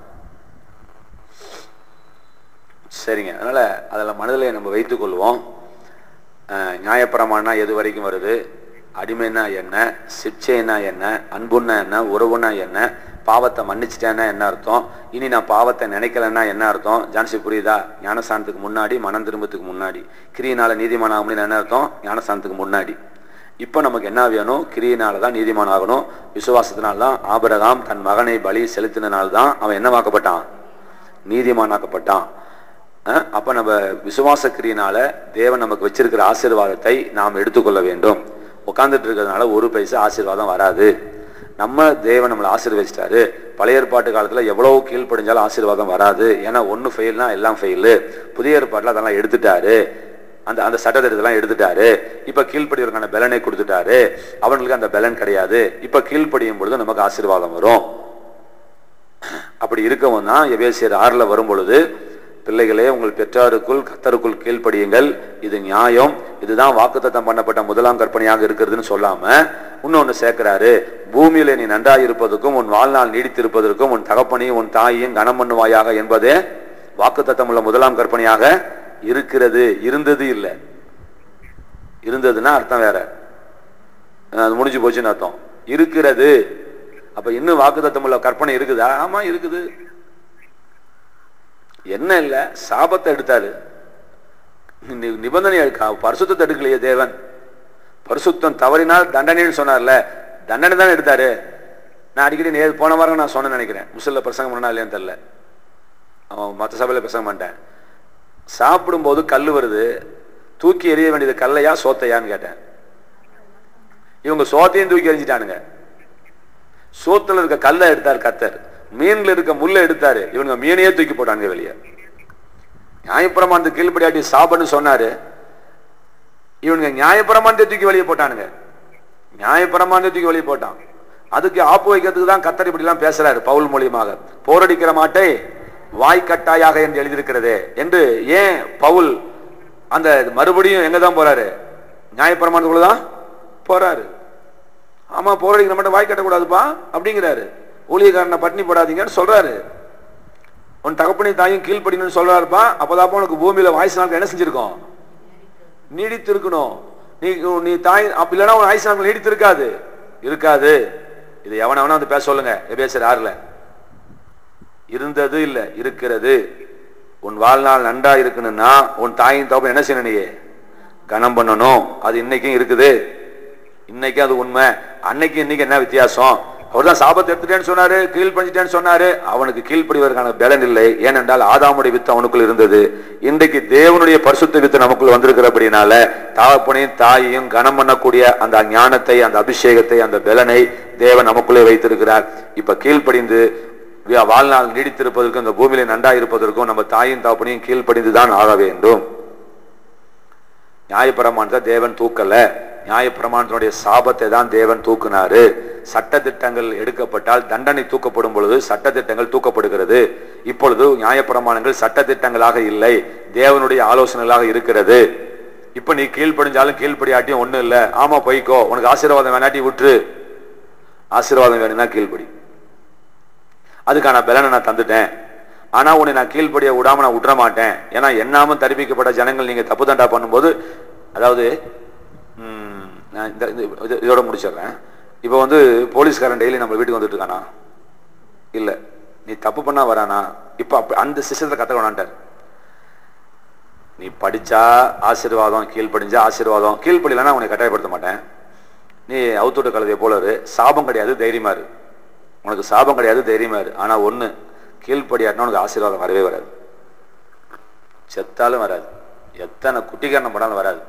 சரிங்க அதனால அதில் மனதில் நம்ம வைத்துக் கொள்வோம் அஹ், நியாயப்பிரமாணம்னா எது வரைக்கும் வருது அடிமைன்னா என்ன சிக்ஷைனா என்ன அன்புன்னா என்ன உறவுனா என்ன பாவத்தை மன்னிச்சிட்டேன்னா என்ன அர்த்தம் இனி நான் பாவத்தை நினைக்கலன்னா என்ன அர்த்தம் ஜான்சி புரியுதா ஞானஸ்தானத்துக்கு முன்னாடி மனம் திரும்பத்துக்கு முன்னாடி கிரியினால நீதிமான் ஆக முடியும் என்ன அர்த்தம் ஞானஸ்தானத்துக்கு முன்னாடி இப்போ நமக்கு என்ன வேணும் கிரியினால தான் நீதிமான் ஆகணும் விசுவாசத்தினால தான் ஆபிரகாம் தன் மகனை பலி செலுத்தினால தான் அவன் என்னவாக்கப்பட்டான் நீதிமானாக்கப்பட்டான் அஹ் அப்ப நம்ம விசுவாச கிரியினால தேவன் நமக்கு வச்சிருக்கிற ஆசீர்வாதத்தை நாம் எடுத்துக்கொள்ள வேண்டும் உட்கார்ந்துட்டு இருக்கிறதுனால ஒரு பைசா ஆசீர்வாதம் வராது நம்ம தேவன் நம்மளை ஆசீர்வதிச்சிட்டாரு பழைய ஏற்பாட்டு காலத்துல எவ்வளவு கீழ்ப்படிஞ்சாலும் ஆசீர்வாதம் வராது ஏன்னா ஒன்று ஃபெயில்னா எல்லாம் ஃபெயிலு புதிய ஏற்பாட்டில் அதெல்லாம் எடுத்துட்டாரு அந்த அந்த சட்டத்திட்டத்தெல்லாம் எடுத்துட்டாரு இப்ப கீழ்ப்படிவதற்கான பலனை கொடுத்துட்டாரு அவங்களுக்கு அந்த பலன் கிடையாது இப்ப கீழ்ப்படியும் பொழுது நமக்கு ஆசீர்வாதம் வரும் அப்படி இருக்கவும் தான் எபேசியர் ஆறுல வரும் பொழுது பிள்ளைகளே உங்கள் பெற்றாருக்குள் கத்தருக்குள் கீழ்ப்படியுங்கள் இது நியாயம் இதுதான் வாக்குத்தத்தம் பண்ணப்பட்ட முதலாம் கற்பனையாக இருக்கிறதுன்னு சொல்லாம இன்னொன்னு சேர்க்கிறாரு பூமியில நீ நன்றாயிருப்பதற்கும் உன் வாழ்நாள் நீடித்திருப்பதற்கும் உன் தகப்பனையும் உன் தாயையும் கனம் பண்ணுவாயாக என்பதே வாக்குத்தத்தம் உள்ள முதலாம் கற்பனையாக இருக்கிறது இருந்தது இல்லை இருந்ததுன்னா அர்த்தம் வேற அது முடிஞ்சு போச்சுன்னு அர்த்தம் இருக்கிறது அப்ப இன்னும் வாக்குத்தத்தம் உள்ள கற்பனை இருக்குதா ஆமா இருக்குது என்ன இல்ல சாபத்தை எடுத்தாரு நி- நிபந்தனை எடுக்க- பரிசுத்தத்தை எடுக்கலையே தேவன் பரிசுத்தம் தவறினால் தண்டனைன்னு சொன்னார்ல தண்டனை தான் எடுத்தாரு நான் அடிக்கடி நே போன வாரம் நான் சொன்னேன்னு நினைக்கிறேன் முசல்ல பிரசங்கம் பண்ணா இல்லையான்னு தெரியல அவன் மற்ற சபையில் பிரசங்கம் பண்ணிட்டேன் சாப்பிடும்போது கல் வருது தூக்கி எறிய வேண்டியது கல்லையா சோத்தையான்னு கேட்டேன் இவங்க சோத்தையும் தூக்கி எறிஞ்சிட்டானுங்க சோத்துல இருக்க கல்லை எடுத்தார் கத்தர் மீன்ல இருக்க முள்ள எடுத்தாரு இவங்க மீனையே தூக்கி போட்டானுங்க வெளியே நியாயப்பிரமாணத்து கீழ்படியாட்டி சாபன்னு சொன்னாரு இவனுங்க நியாயப்பிரமாணத்தை தூக்கி வெளியே போட்டானுங்க நியாயப்பிரமாணத்தை தூக்கி வெளியே போட்டான் அதுக்கு ஆப்பு வைக்கிறதுக்கு தான் கத்தர் இப்படி எல்லாம் பேசுறாரு பவுல் மூலியமாக போரடிக்கிற மாட்டை வாய்க்கட்டாயாக என்று எழுதியிருக்கிறதே என்று ஏன் பவுல் அந்த மறுபடியும் எங்க தான் போறாரு நியாயப்பிரமாணத்துக்குள்ள தான் போறாரு ஆமா போரடிக்கிற மாட்டை வாய் கட்டக்கூடாதுப்பா அப்படிங்கிறாரு ஊழியக்காரனை பட்டினி போடாதீங்கன்னு சொல்றாரு உன் தகப்பனை தாயும் கீழ்ப்படினு சொல்றாருப்பா அப்பதாப்பா உனக்கு பூமியில வாய்ஸ் நாட்கள் என்ன செஞ்சிருக்கோம் நீடித்து இருக்கணும் நீ நீ தாய் அப்ப இல்லைன்னா உன் ஆயுசு நாட்கள் நீடித்து இருக்காது இருக்காது இது எவன எவனா வந்து பேச சொல்லுங்க எபேசர் ஆறுல இருந்தது இல்ல இருக்கிறது உன் வாழ்நாள் நன்றா இருக்கணும்னா உன் தாயின் தகப்பன் என்ன செய்யணும் நீ கனம் பண்ணணும் அது இன்னைக்கும் இருக்குது இன்னைக்கு அது உண்மை அன்னைக்கு இன்னைக்கு என்ன வித்தியாசம் அவர் தான் சாபத்தை எடுத்துட்டேன்னு சொன்னாரு கீழ் பண்ணிட்டேன்னு சொன்னாரு அவனுக்கு கீழ்ப்படிவதற்கான பலன் இல்லை ஏனென்றால் ஆதாமுடைய வித்து அவனுக்குள் இருந்தது இன்றைக்கு தேவனுடைய பரிசுத்த வித்து நமக்குள் வந்திருக்கிறபடினால தாப்பனையும் தாயையும் கனம் பண்ணக்கூடிய அந்த ஞானத்தை அந்த அபிஷேகத்தை அந்த பலனை தேவன் நமக்குள்ளே வைத்திருக்கிறார் இப்ப கீழ்ப்படிந்து வி- வாழ்நாள் நீடித்திருப்பதற்கும் இந்த பூமியில நன்றா இருப்பதற்கும் நம்ம தாயும் தாப்பனையும் கீழ்ப்படிந்து தான் ஆக வேண்டும் நியாயப்பிரமாணத்தை தேவன் தூக்கல நியாயப்பிரமாணத்தினுடைய சாபத்தை தான் தேவன் தூக்குனாரு சட்டதிட்டங்கள் எடுக்கப்பட்டால் தண்டனை தூக்கப்படும் பொழுது சட்டதிட்டங்கள் தூக்கப்படுகிறது இப்பொழுது நியாயப்பிரமாணங்கள் சட்டதிட்டங்களாக இல்லை தேவனுடைய ஆலோசனைகளாக இருக்கிறது இப்ப நீ கீழ்ப்படிஞ்சாலும் கீழ்ப்படியாட்டியும் ஒண்ணும் இல்ல ஆமா போய்க்கோ உனக்கு ஆசீர்வாதம் வேணாட்டி விட்டுரு ஆசீர்வாதம் வேணும்னா கீழ்ப்படி அதுக்கான பலனை நான் தந்துட்டேன் ஆனா உன்னை நான் கீழ்ப்படிய விடாம நான் விட்டுற மாட்டேன் ஏன்னா எண்ணாமல் தரிப்பிக்கப்பட்ட ஜனங்கள் நீங்க தப்பு தண்டா பண்ணும்போது அதாவது ம், நான் இந்த இந்த- இது- இதோட முடிச்சிடுறேன் இப்போ வந்து போலீஸ்காரன் டெய்லி நம்ம வீட்டுக்கு வந்துட்டு இருக்கானா இல்ல நீ தப்பு பண்ணா வரானா இப்போ அப்ப அந்த சிஸ்டத்தை கற்றுக்கணான்ட்டார் நீ படிச்சா ஆசீர்வாதம் கீழ்ப்படிஞ்சா ஆசீர்வாதம் கீழ்ப்படிலன்னா உன்னை கட்டாயப்படுத்த மாட்டேன் நீ அவுத்துட்டு கழுதைய போல இரு சாபம் கிடையாது தைரியமா இரு உனக்கு சாபம் கிடையாது தைரியமா இரு ஆனா ஒண்ணு கீழ்ப்படியாட்டினா உனக்கு ஆசீர்வாதம் வரவே வராது செத்தாலும் வராது எத்தனை குட்டிக்காரணம் பண்ணாலும் வராது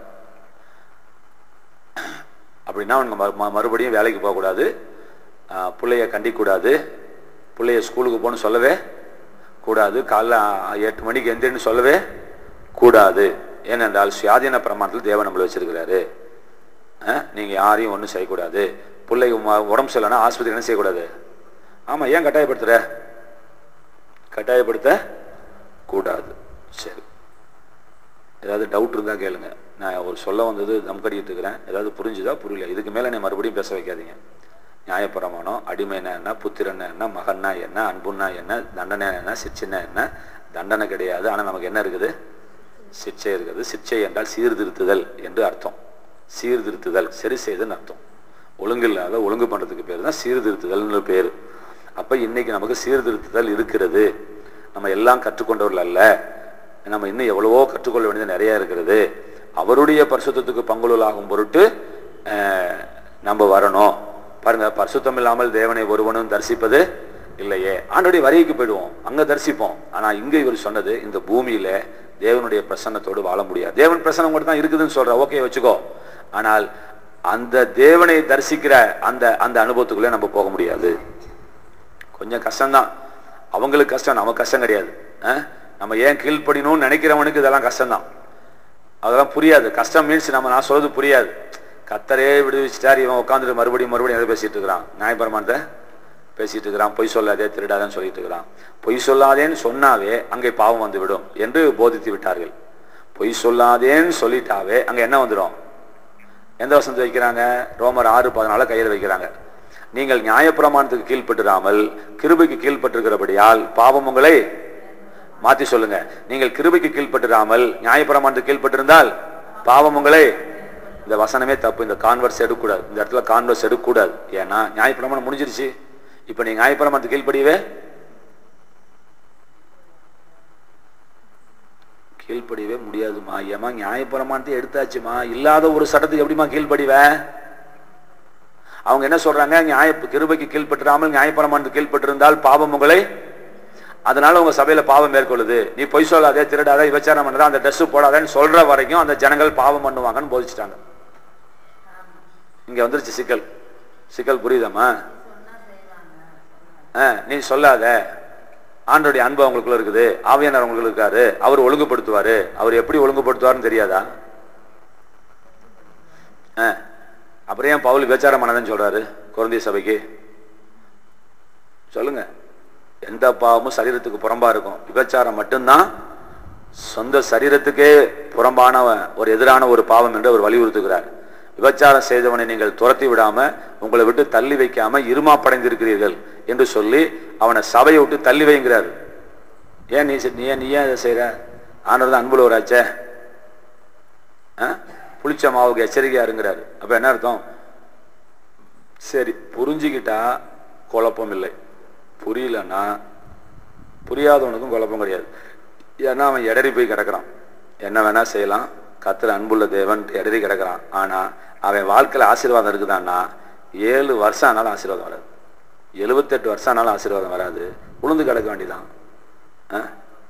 அப்படின்னா அவங்க மறு- ம- மறுபடியும் வேலைக்கு போகக்கூடாது ஆஹ், பிள்ளைய கண்டிக்கக்கூடாது பிள்ளைய ஸ்கூலுக்கு போகணும்னு சொல்லவே கூடாது காலைல ஆ, எட்டு மணிக்கு எந்திரின்னு சொல்லவே கூடாது ஏனென்றால் சுயாதீன பிரமாணத்தில் தேவன் நம்மளை வச்சிருக்கிறாரு அஹ், நீங்க யாரையும் ஒன்றும் செய்யக்கூடாது பிள்ளைக்கு ம- உடம்பு சரியில்லைன்னா ஆஸ்பத்திரி என்ன செய்யக்கூடாது ஆமா ஏன் கட்டாயப்படுத்துற கட்டாயப்படுத்த கூடாது சரி ஏதாவது டவுட் இருந்தா கேளுங்க நான் ஒரு சொல்ல வந்தது தம் கட்டிட்டு இருக்கிறேன் ஏதாவது புரிஞ்சுதா புரியல இதுக்கு மேல நீ மறுபடியும் பேச வைக்காதீங்க நியாயப்பிரமாணம் அடிமைனா என்ன புத்திரன்னா என்ன மகன்னா என்ன அன்புன்னா என்ன தண்டனை என்ன சிச்சைன்னா என்ன தண்டனை கிடையாது ஆனா நமக்கு என்ன இருக்குது சிச்சை இருக்குது சிச்சை என்றால் சீர்திருத்துதல் என்று அர்த்தம் சீர்திருத்துதல் சரி செய்தல்னு அர்த்தம் ஒழுங்கில்லாத ஒழுங்கு பண்றதுக்கு பேர் தான் சீர்திருத்துதல்னு பேர் அப்ப இன்னைக்கு நமக்கு சீர்திருத்துதல் இருக்கிறது நம்ம எல்லாம் கற்றுக்கொண்டவர்கள் அல்ல நம்ம இன்னும் எவ்வளவோ கற்றுக்கொள்ள வேண்டியது நிறைய இருக்கிறது அவருடைய பரிசுத்தத்துக்கு பங்குலாகும் பொருட்டு அஹ், நம்ம வரணும் பாருங்க பரிசுத்தம் இல்லாமல் தேவனை ஒருவனும் தரிசிப்பது இல்லையே ஆண்டோடைய வரிக்கு போயிடுவோம் அங்க தரிசிப்போம் ஆனா இங்க இவர் சொன்னது இந்த பூமியில தேவனுடைய பிரசன்னத்தோடு வாழ முடியாது தேவன் பிரசன்னம் கூட தான் இருக்குதுன்னு சொல்ற ஓகே வச்சுக்கோ ஆனால் அந்த தேவனை தரிசிக்கிற அந்த அந்த அனுபவத்துக்குள்ளே நம்ம போக முடியாது கொஞ்சம் கஷ்டம்தான் அவங்களுக்கு கஷ்டம் நமக்கு கஷ்டம் கிடையாது அஹ்? நம்ம ஏன் கீழ்ப்படினோம்னு நினைக்கிறவனுக்கு இதெல்லாம் கஷ்டம்தான் அதெல்லாம் புரியாது கஷ்டம் மீன்ஸ் நம்ம நான் சொல்றது புரியாது கத்தரே விடுவிச்சிட்டார் இவன் உட்காந்துட்டு மறுபடியும் மறுபடியும் எதை பேசிட்டு இருக்கிறான் நியாயபரமானதை பேசிட்டு இருக்கிறான் பொய் சொல்லாதே திருடாதேன்னு சொல்லிட்டு இருக்கிறான் பொய் சொல்லாதேன்னு சொன்னாவே அங்கே பாவம் வந்து விடும் என்று போதித்து விட்டார்கள் பொய் சொல்லாதேன்னு சொல்லிட்டாவே அங்க என்ன வந்துடும் எந்த வசனத்தை வைக்கிறாங்க ரோமர் ஆறு பதினால கையில் வைக்கிறாங்க நீங்கள் நியாயப்பிரமாணத்துக்கு கீழ்ப்பட்டுறாமல் கிருபைக்கு கீழ்ப்பட்டிருக்கிறபடியால் பாவம் உங்களை மாத்தி சொல்லுங்க நீங்கள் கிருபைக்கு கீழ்ப்பட்டுறாமல் நியாயப்பிரமாணத்துக்கு கீழ்ப்பட்டிருந்தால் பாவம் உங்களை இந்த வசனமே தப்பு இந்த கான்வர்ஸ் எடுக்கக்கூடாது இந்த இடத்துல கான்வர்ஸ் எடுக்கக்கூடாது ஏன்னா நியாயப்பிரமாணம் முடிஞ்சிருச்சு இப்போ நீங்க நியாயப்பிரமாணத்துக்கு கீழ்ப்படியவே கீழ்ப்படியவே முடியாதுமா ஏமா நியாயப்பிரமாணத்தை எடுத்தாச்சுமா இல்லாத ஒரு சட்டத்துக்கு எப்படிமா கீழ்ப்படிவேன் அவங்க என்ன சொல்றாங்க நியாய கிருபைக்கு கீழ்ப்பட்டுறாமல் நியாயப்பிரமாணத்துக்கு கீழ்ப்பட்டிருந்தால் பாவம் உங்களை அதனால உங்க சபையில பாவம் மேற்கொள்ளுது நீ பொய் சொல்லாதே திருடாத விபச்சாரம் பண்ணாத அந்த ட்ரெஸ் போடாதேன்னு சொல்ற வரைக்கும் அந்த ஜனங்கள் பாவம் பண்ணுவாங்கன்னு போதிச்சிட்டாங்க இங்க வந்துருச்சு சிக்கல் சிக்கல் புரியுதாம்மா சொன்னா செய்வாங்க ஆ, நீ சொல்லாத ஆண்டோடைய அன்பு அவங்களுக்குள்ள இருக்குது ஆவியானவர் அவங்களுக்குள்ள இருக்காரு அவர் ஒழுங்குபடுத்துவாரு அவர் எப்படி ஒழுங்குபடுத்துவாருன்னு தெரியாதா ஆ, அப்புறம் ஏன் பவுல் விபச்சாரம் பண்ணதுன்னு சொல்றாரு குழந்தைய சபைக்கு சொல்லுங்க எந்த பாவமும் சரீரத்துக்கு புறம்பா இருக்கும் விபச்சாரம் மட்டும்தான் சொந்த சரீரத்துக்கே புறம்பான ஒரு எதிரான ஒரு பாவம் என்று அவர் வலியுறுத்துகிறார் விபச்சாரம் செய்தவனை நீங்கள் துரத்தி விடாம உங்களை விட்டு தள்ளி வைக்காம இருமாப்படைந்திருக்கிறீர்கள் என்று சொல்லி அவனை சபையை விட்டு தள்ளி வைங்கிறார் ஏன் நீ செ- நீ ஏன் நீ ஏன் இதை செய்யற ஆனவர் தான் அன்புல வராச்சே புளிச்ச மாவுக்கு எச்சரிக்கையா இருங்கிறாரு அப்ப என்ன அர்த்தம் சரி புரிஞ்சுக்கிட்டா குழப்பம் இல்லை புரியலன்னா புரியாதவனுக்கும் குழப்பம் கிடையாது ஏன்னா அவன் இடறி போய் கிடக்குறான் என்ன வேணா செய்யலாம் கத்திர அன்புள்ள தேவன் இடறி கிடக்குறான் ஆனா அவன் வாழ்க்கையில ஆசீர்வாதம் இருக்குதான்னா ஏழு வருஷம் ஆனாலும் ஆசீர்வாதம் வராது எழுபத்தெட்டு வருஷம் ஆனாலும் ஆசீர்வாதம் வராது உளுந்து கிடக்க வேண்டியதான் ஆ?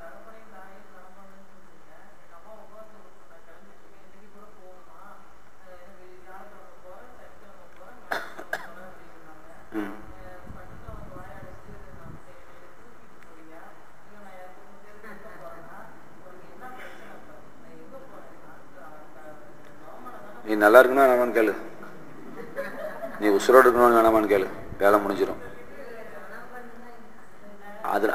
ம். நீ நல்லா இருக்கணும் வேணாமான்னு கேளு நீ உசுரோடு இருக்கணும் வேணாமான்னு கேளு வேலை முடிஞ்சிடும் அதுல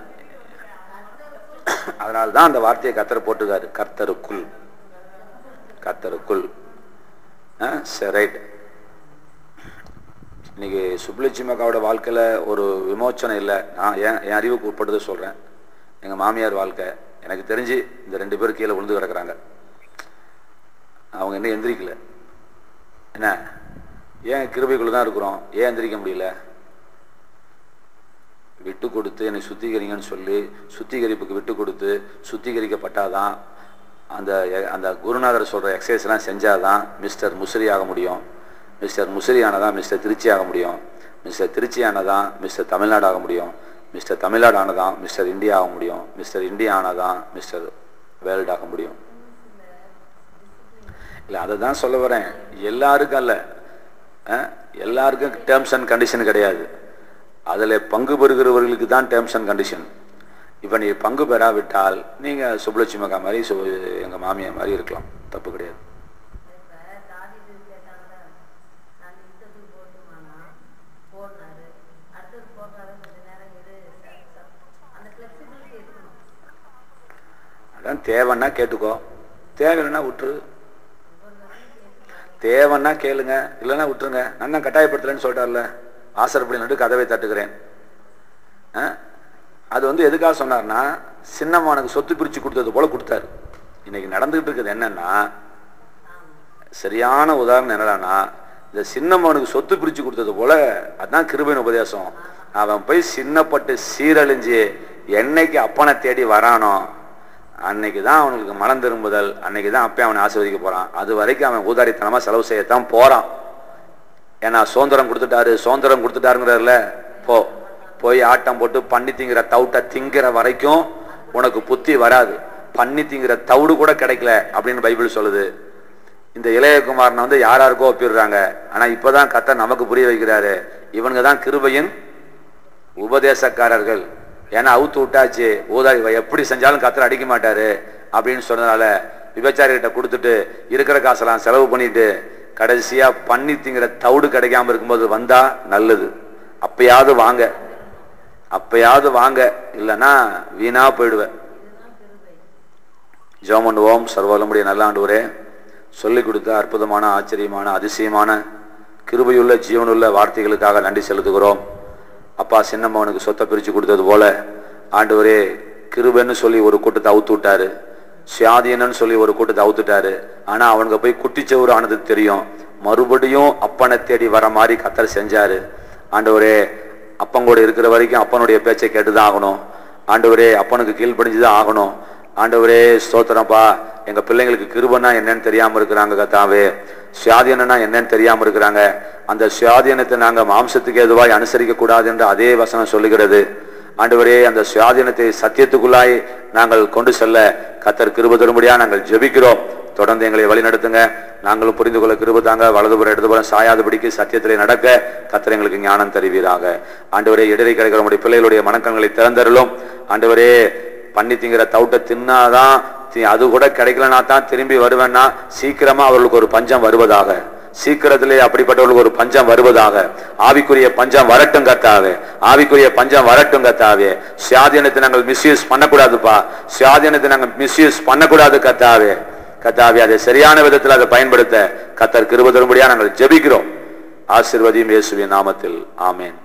அதனால தான் அந்த வார்த்தையை கத்தர் போட்டுக்காரு கர்த்தருக்குள் கர்த்தருக்குள் ஆ சரி ரைட் இன்னைக்கு சுப்புலட்சுமி அக்காவோட வாழ்க்கையில் ஒரு விமோச்சனம் இல்லை நான் என் என் அறிவுக்கு உட்பட்டதை சொல்கிறேன் எங்கள் மாமியார் வாழ்க்கை எனக்கு தெரிஞ்சு இந்த ரெண்டு பேரும் கீழே விழுந்து கிடக்குறாங்க அவங்க இன்னும் எந்திரிக்கல என்ன ஏன் கிருபைக்குள்ள தான் இருக்கிறோம் ஏன் எந்திரிக்க முடியல விட்டு கொடுத்து என்னை சுத்திகரிங்கன்னு சொல்லி சுத்திகரிப்புக்கு விட்டு கொடுத்து சுத்திகரிக்கப்பட்டாதான் அந்த எ- அந்த குருநாதர் சொல்கிற எக்ஸசைஸ்லாம் செஞ்சாதான் மிஸ்டர் முசிறி ஆக முடியும் மிஸ்டர் முசிறி ஆனதான் மிஸ்டர் திருச்சி ஆக முடியும் மிஸ்டர் திருச்சி ஆனதான் மிஸ்டர் தமிழ்நாடு ஆக முடியும் மிஸ்டர் தமிழ்நாடு ஆனதான் மிஸ்டர் இந்தியா ஆக முடியும் மிஸ்டர் இந்தியா ஆனதான் மிஸ்டர் வேர்ல்டு ஆக முடியும் இல்லை அதை தான் சொல்ல வரேன் எல்லாருக்கும் அல்ல அஹ், எல்லாருக்கும் டேர்ம்ஸ் அண்ட் கண்டிஷன் கிடையாது அதில் பங்கு பெறுகிறவர்களுக்கு தான் டேர்ம்ஸ் அண்ட் கண்டிஷன் இப்போ நீ பங்கு பெறாவிட்டால் நீங்கள் சுப்புலட்சுமி அக்கா மாதிரி சு எங்கள் மாமியார் மாதிரி இருக்கலாம் தப்பு கிடையாது இப்ப தாவீது கேட்டாங்கல்ல, நான் யுத்தத்துக்கு போகட்டுமான்னா, போனாரு. அடுத்தது போகாத கொஞ்ச நேரம் இரு, ச- ச- அந்த flexibility இருக்கணும். அதான் தேவைன்னா கேட்டுக்கோ தேவைன்னா விட்டுரு தேவைன்னா கேளுங்க இல்லைன்னா விட்டுருங்க நான் தான் கட்டாயப்படுத்தலைன்னு சொல்லிட்டார்ல ஆசரப்படி நட்டு கதவை தட்டுகிறேன் ஆ? அது வந்து எதுக்காக சொன்னார்னா சின்னம்மானுக்கு சொத்து பிரித்து கொடுத்தது போல கொடுத்தாரு இன்னைக்கு நடந்துகிட்டு இருக்குது என்னன்னா சரியான உதாரணம் என்னடான்னா இந்த சின்னம்மனுக்கு சொத்து பிரித்து கொடுத்தது போல அதான் கிருபையின் உபதேசம் அவன் போய் சின்னப்பட்டு சீரழிஞ்சு என்னைக்கு அப்பனை தேடி வரானோ அன்னைக்கு தான் அவனுக்கு மனம் திரும்புதல் அன்னைக்கு தான் அப்பே அவனை ஆசீர்வதிக்க போறான் அது வரைக்கும் அவன் ஊதாரித்தனமா செலவு செய்யத்தான் போறான் ஏன்னா சுதந்திரம் கொடுத்துட்டாரு சுதந்திரம் கொடுத்துட்டாருங்கிறாருல போ போய் ஆட்டம் போட்டு பண்ணி திங்கிற தவுட்டை திங்கிற வரைக்கும் உனக்கு புத்தி வராது பண்ணி திங்கிற தவிடு கூட கிடைக்கல அப்படின்னு பைபிள் சொல்லுது இந்த இளையகுமாரனை வந்து யார் யாருக்கோ ஒப்பிடுறாங்க ஆனா இப்பதான் கத்த நமக்கு புரிய வைக்கிறாரு இவனுங்க தான் கிருபையின் உபதேசக்காரர்கள் ஏன்னா அவுத்து விட்டாச்சு ஊதாரி இவன் எப்படி செஞ்சாலும் கத்தர் அடிக்க மாட்டாரு அப்படின்னு சொன்னதால விபச்சாரிகிட்ட கொடுத்துட்டு இருக்கிற காசெல்லாம் செலவு பண்ணிட்டு கடைசியா பண்ணி திங்கிற தவிடு கிடைக்காம இருக்கும்போது வந்தா நல்லது அப்பயாவது வாங்க அப்பயாவது வாங்க இல்லைன்னா வீணா போயிடுவேன் ஜெபம் பண்ணுவோம் சர்வலமுடைய நல்ல ஆண்டவரே சொல்லிக் கொடுத்த அற்புதமான ஆச்சரியமான அதிசயமான கிருபையுள்ள ஜீவனுள்ள வார்த்தைகளுக்காக நன்றி செலுத்துகிறோம் அப்பா சின்னம்மவனுக்கு சொத்தை பிரித்து கொடுத்தது போல ஆண்டவரே கிருபைன்னு சொல்லி ஒரு கூட்டத்தை அவுத்து விட்டாரு சுயாதீனன்னு சொல்லி ஒரு கூட்டத்தை அவுத்துட்டாரு ஆனா அவனுக்கு போய் குட்டிச்சவரு ஆனது தெரியும் மறுபடியும் அப்பனை தேடி வர மாதிரி கத்தர் செஞ்சாரு ஆண்டவரே அப்பங்கூட இருக்கிற வரைக்கும் அப்பனுடைய பேச்சை கேட்டுதான் ஆகணும் ஆண்டவரே அப்பனுக்கு கீழ்ப்படிஞ்சுதான் ஆகணும் ஆண்டவரே ஸ்தோத்திரம்ப்பா எங்க பிள்ளைங்களுக்கு கிருபன்னா என்னன்னு தெரியாம இருக்கிறாங்க கத்தாவே சுயாதீனம்னா என்னன்னு தெரியாம இருக்கிறாங்க அந்த சுயாதீனத்தை நாங்க மாம்சத்துக்கு எதுவாய் அனுசரிக்க கூடாது என்று அதே வசனம் சொல்லுகிறது ஆண்டவரே அந்த சுயாதீனத்தை சத்தியத்துக்குள்ளாய் நாங்கள் கொண்டு செல்ல கத்தர் கிருப தரும்படியா நாங்கள் ஜெபிக்கிறோம் தொடர்ந்து எங்களை வழி நடத்துங்க நாங்களும் புரிந்து கொள்ள கிருப தாங்க வலதுபுறம் இடதுபுறம் சாயாதபடிக்கு சத்தியத்திலே நடக்க கத்தர் எங்களுக்கு ஞானம் தருவீராக ஆண்டவரே இடரை கிடைக்கிற நம்முடைய பிள்ளைகளுடைய மனக்கண்களை திறந்தருளும் ஆண்டவரே பண்ணி திங்கிற தவுட்டை தின்னாதான் தி- அது கூட கிடைக்கலனா தான் திரும்பி வருவேன்னா சீக்கிரமா அவர்களுக்கு ஒரு பஞ்சம் வருவதாக சீக்கிரத்திலே அப்படிப்பட்டவர்களுக்கு ஒரு பஞ்சம் வருவதாக ஆவிக்குரிய பஞ்சம் வரட்டும் கத்தாவே ஆவிக்குரிய பஞ்சம் வரட்டும் கத்தாவே சுயாதீனத்தை நாங்கள் மிஸ்யூஸ் பண்ணக்கூடாதுப்பா சுயாதீனத்தை நாங்கள் மிஸ்யூஸ் பண்ணக்கூடாது கத்தாவே கத்தாவே அதை சரியான விதத்தில் அதை பயன்படுத்த கத்தர் கிருப தரும்படியா நாங்கள் ஜெபிக்கிறோம் ஆசீர்வதியும் இயேசுவின் நாமத்தில் ஆமென்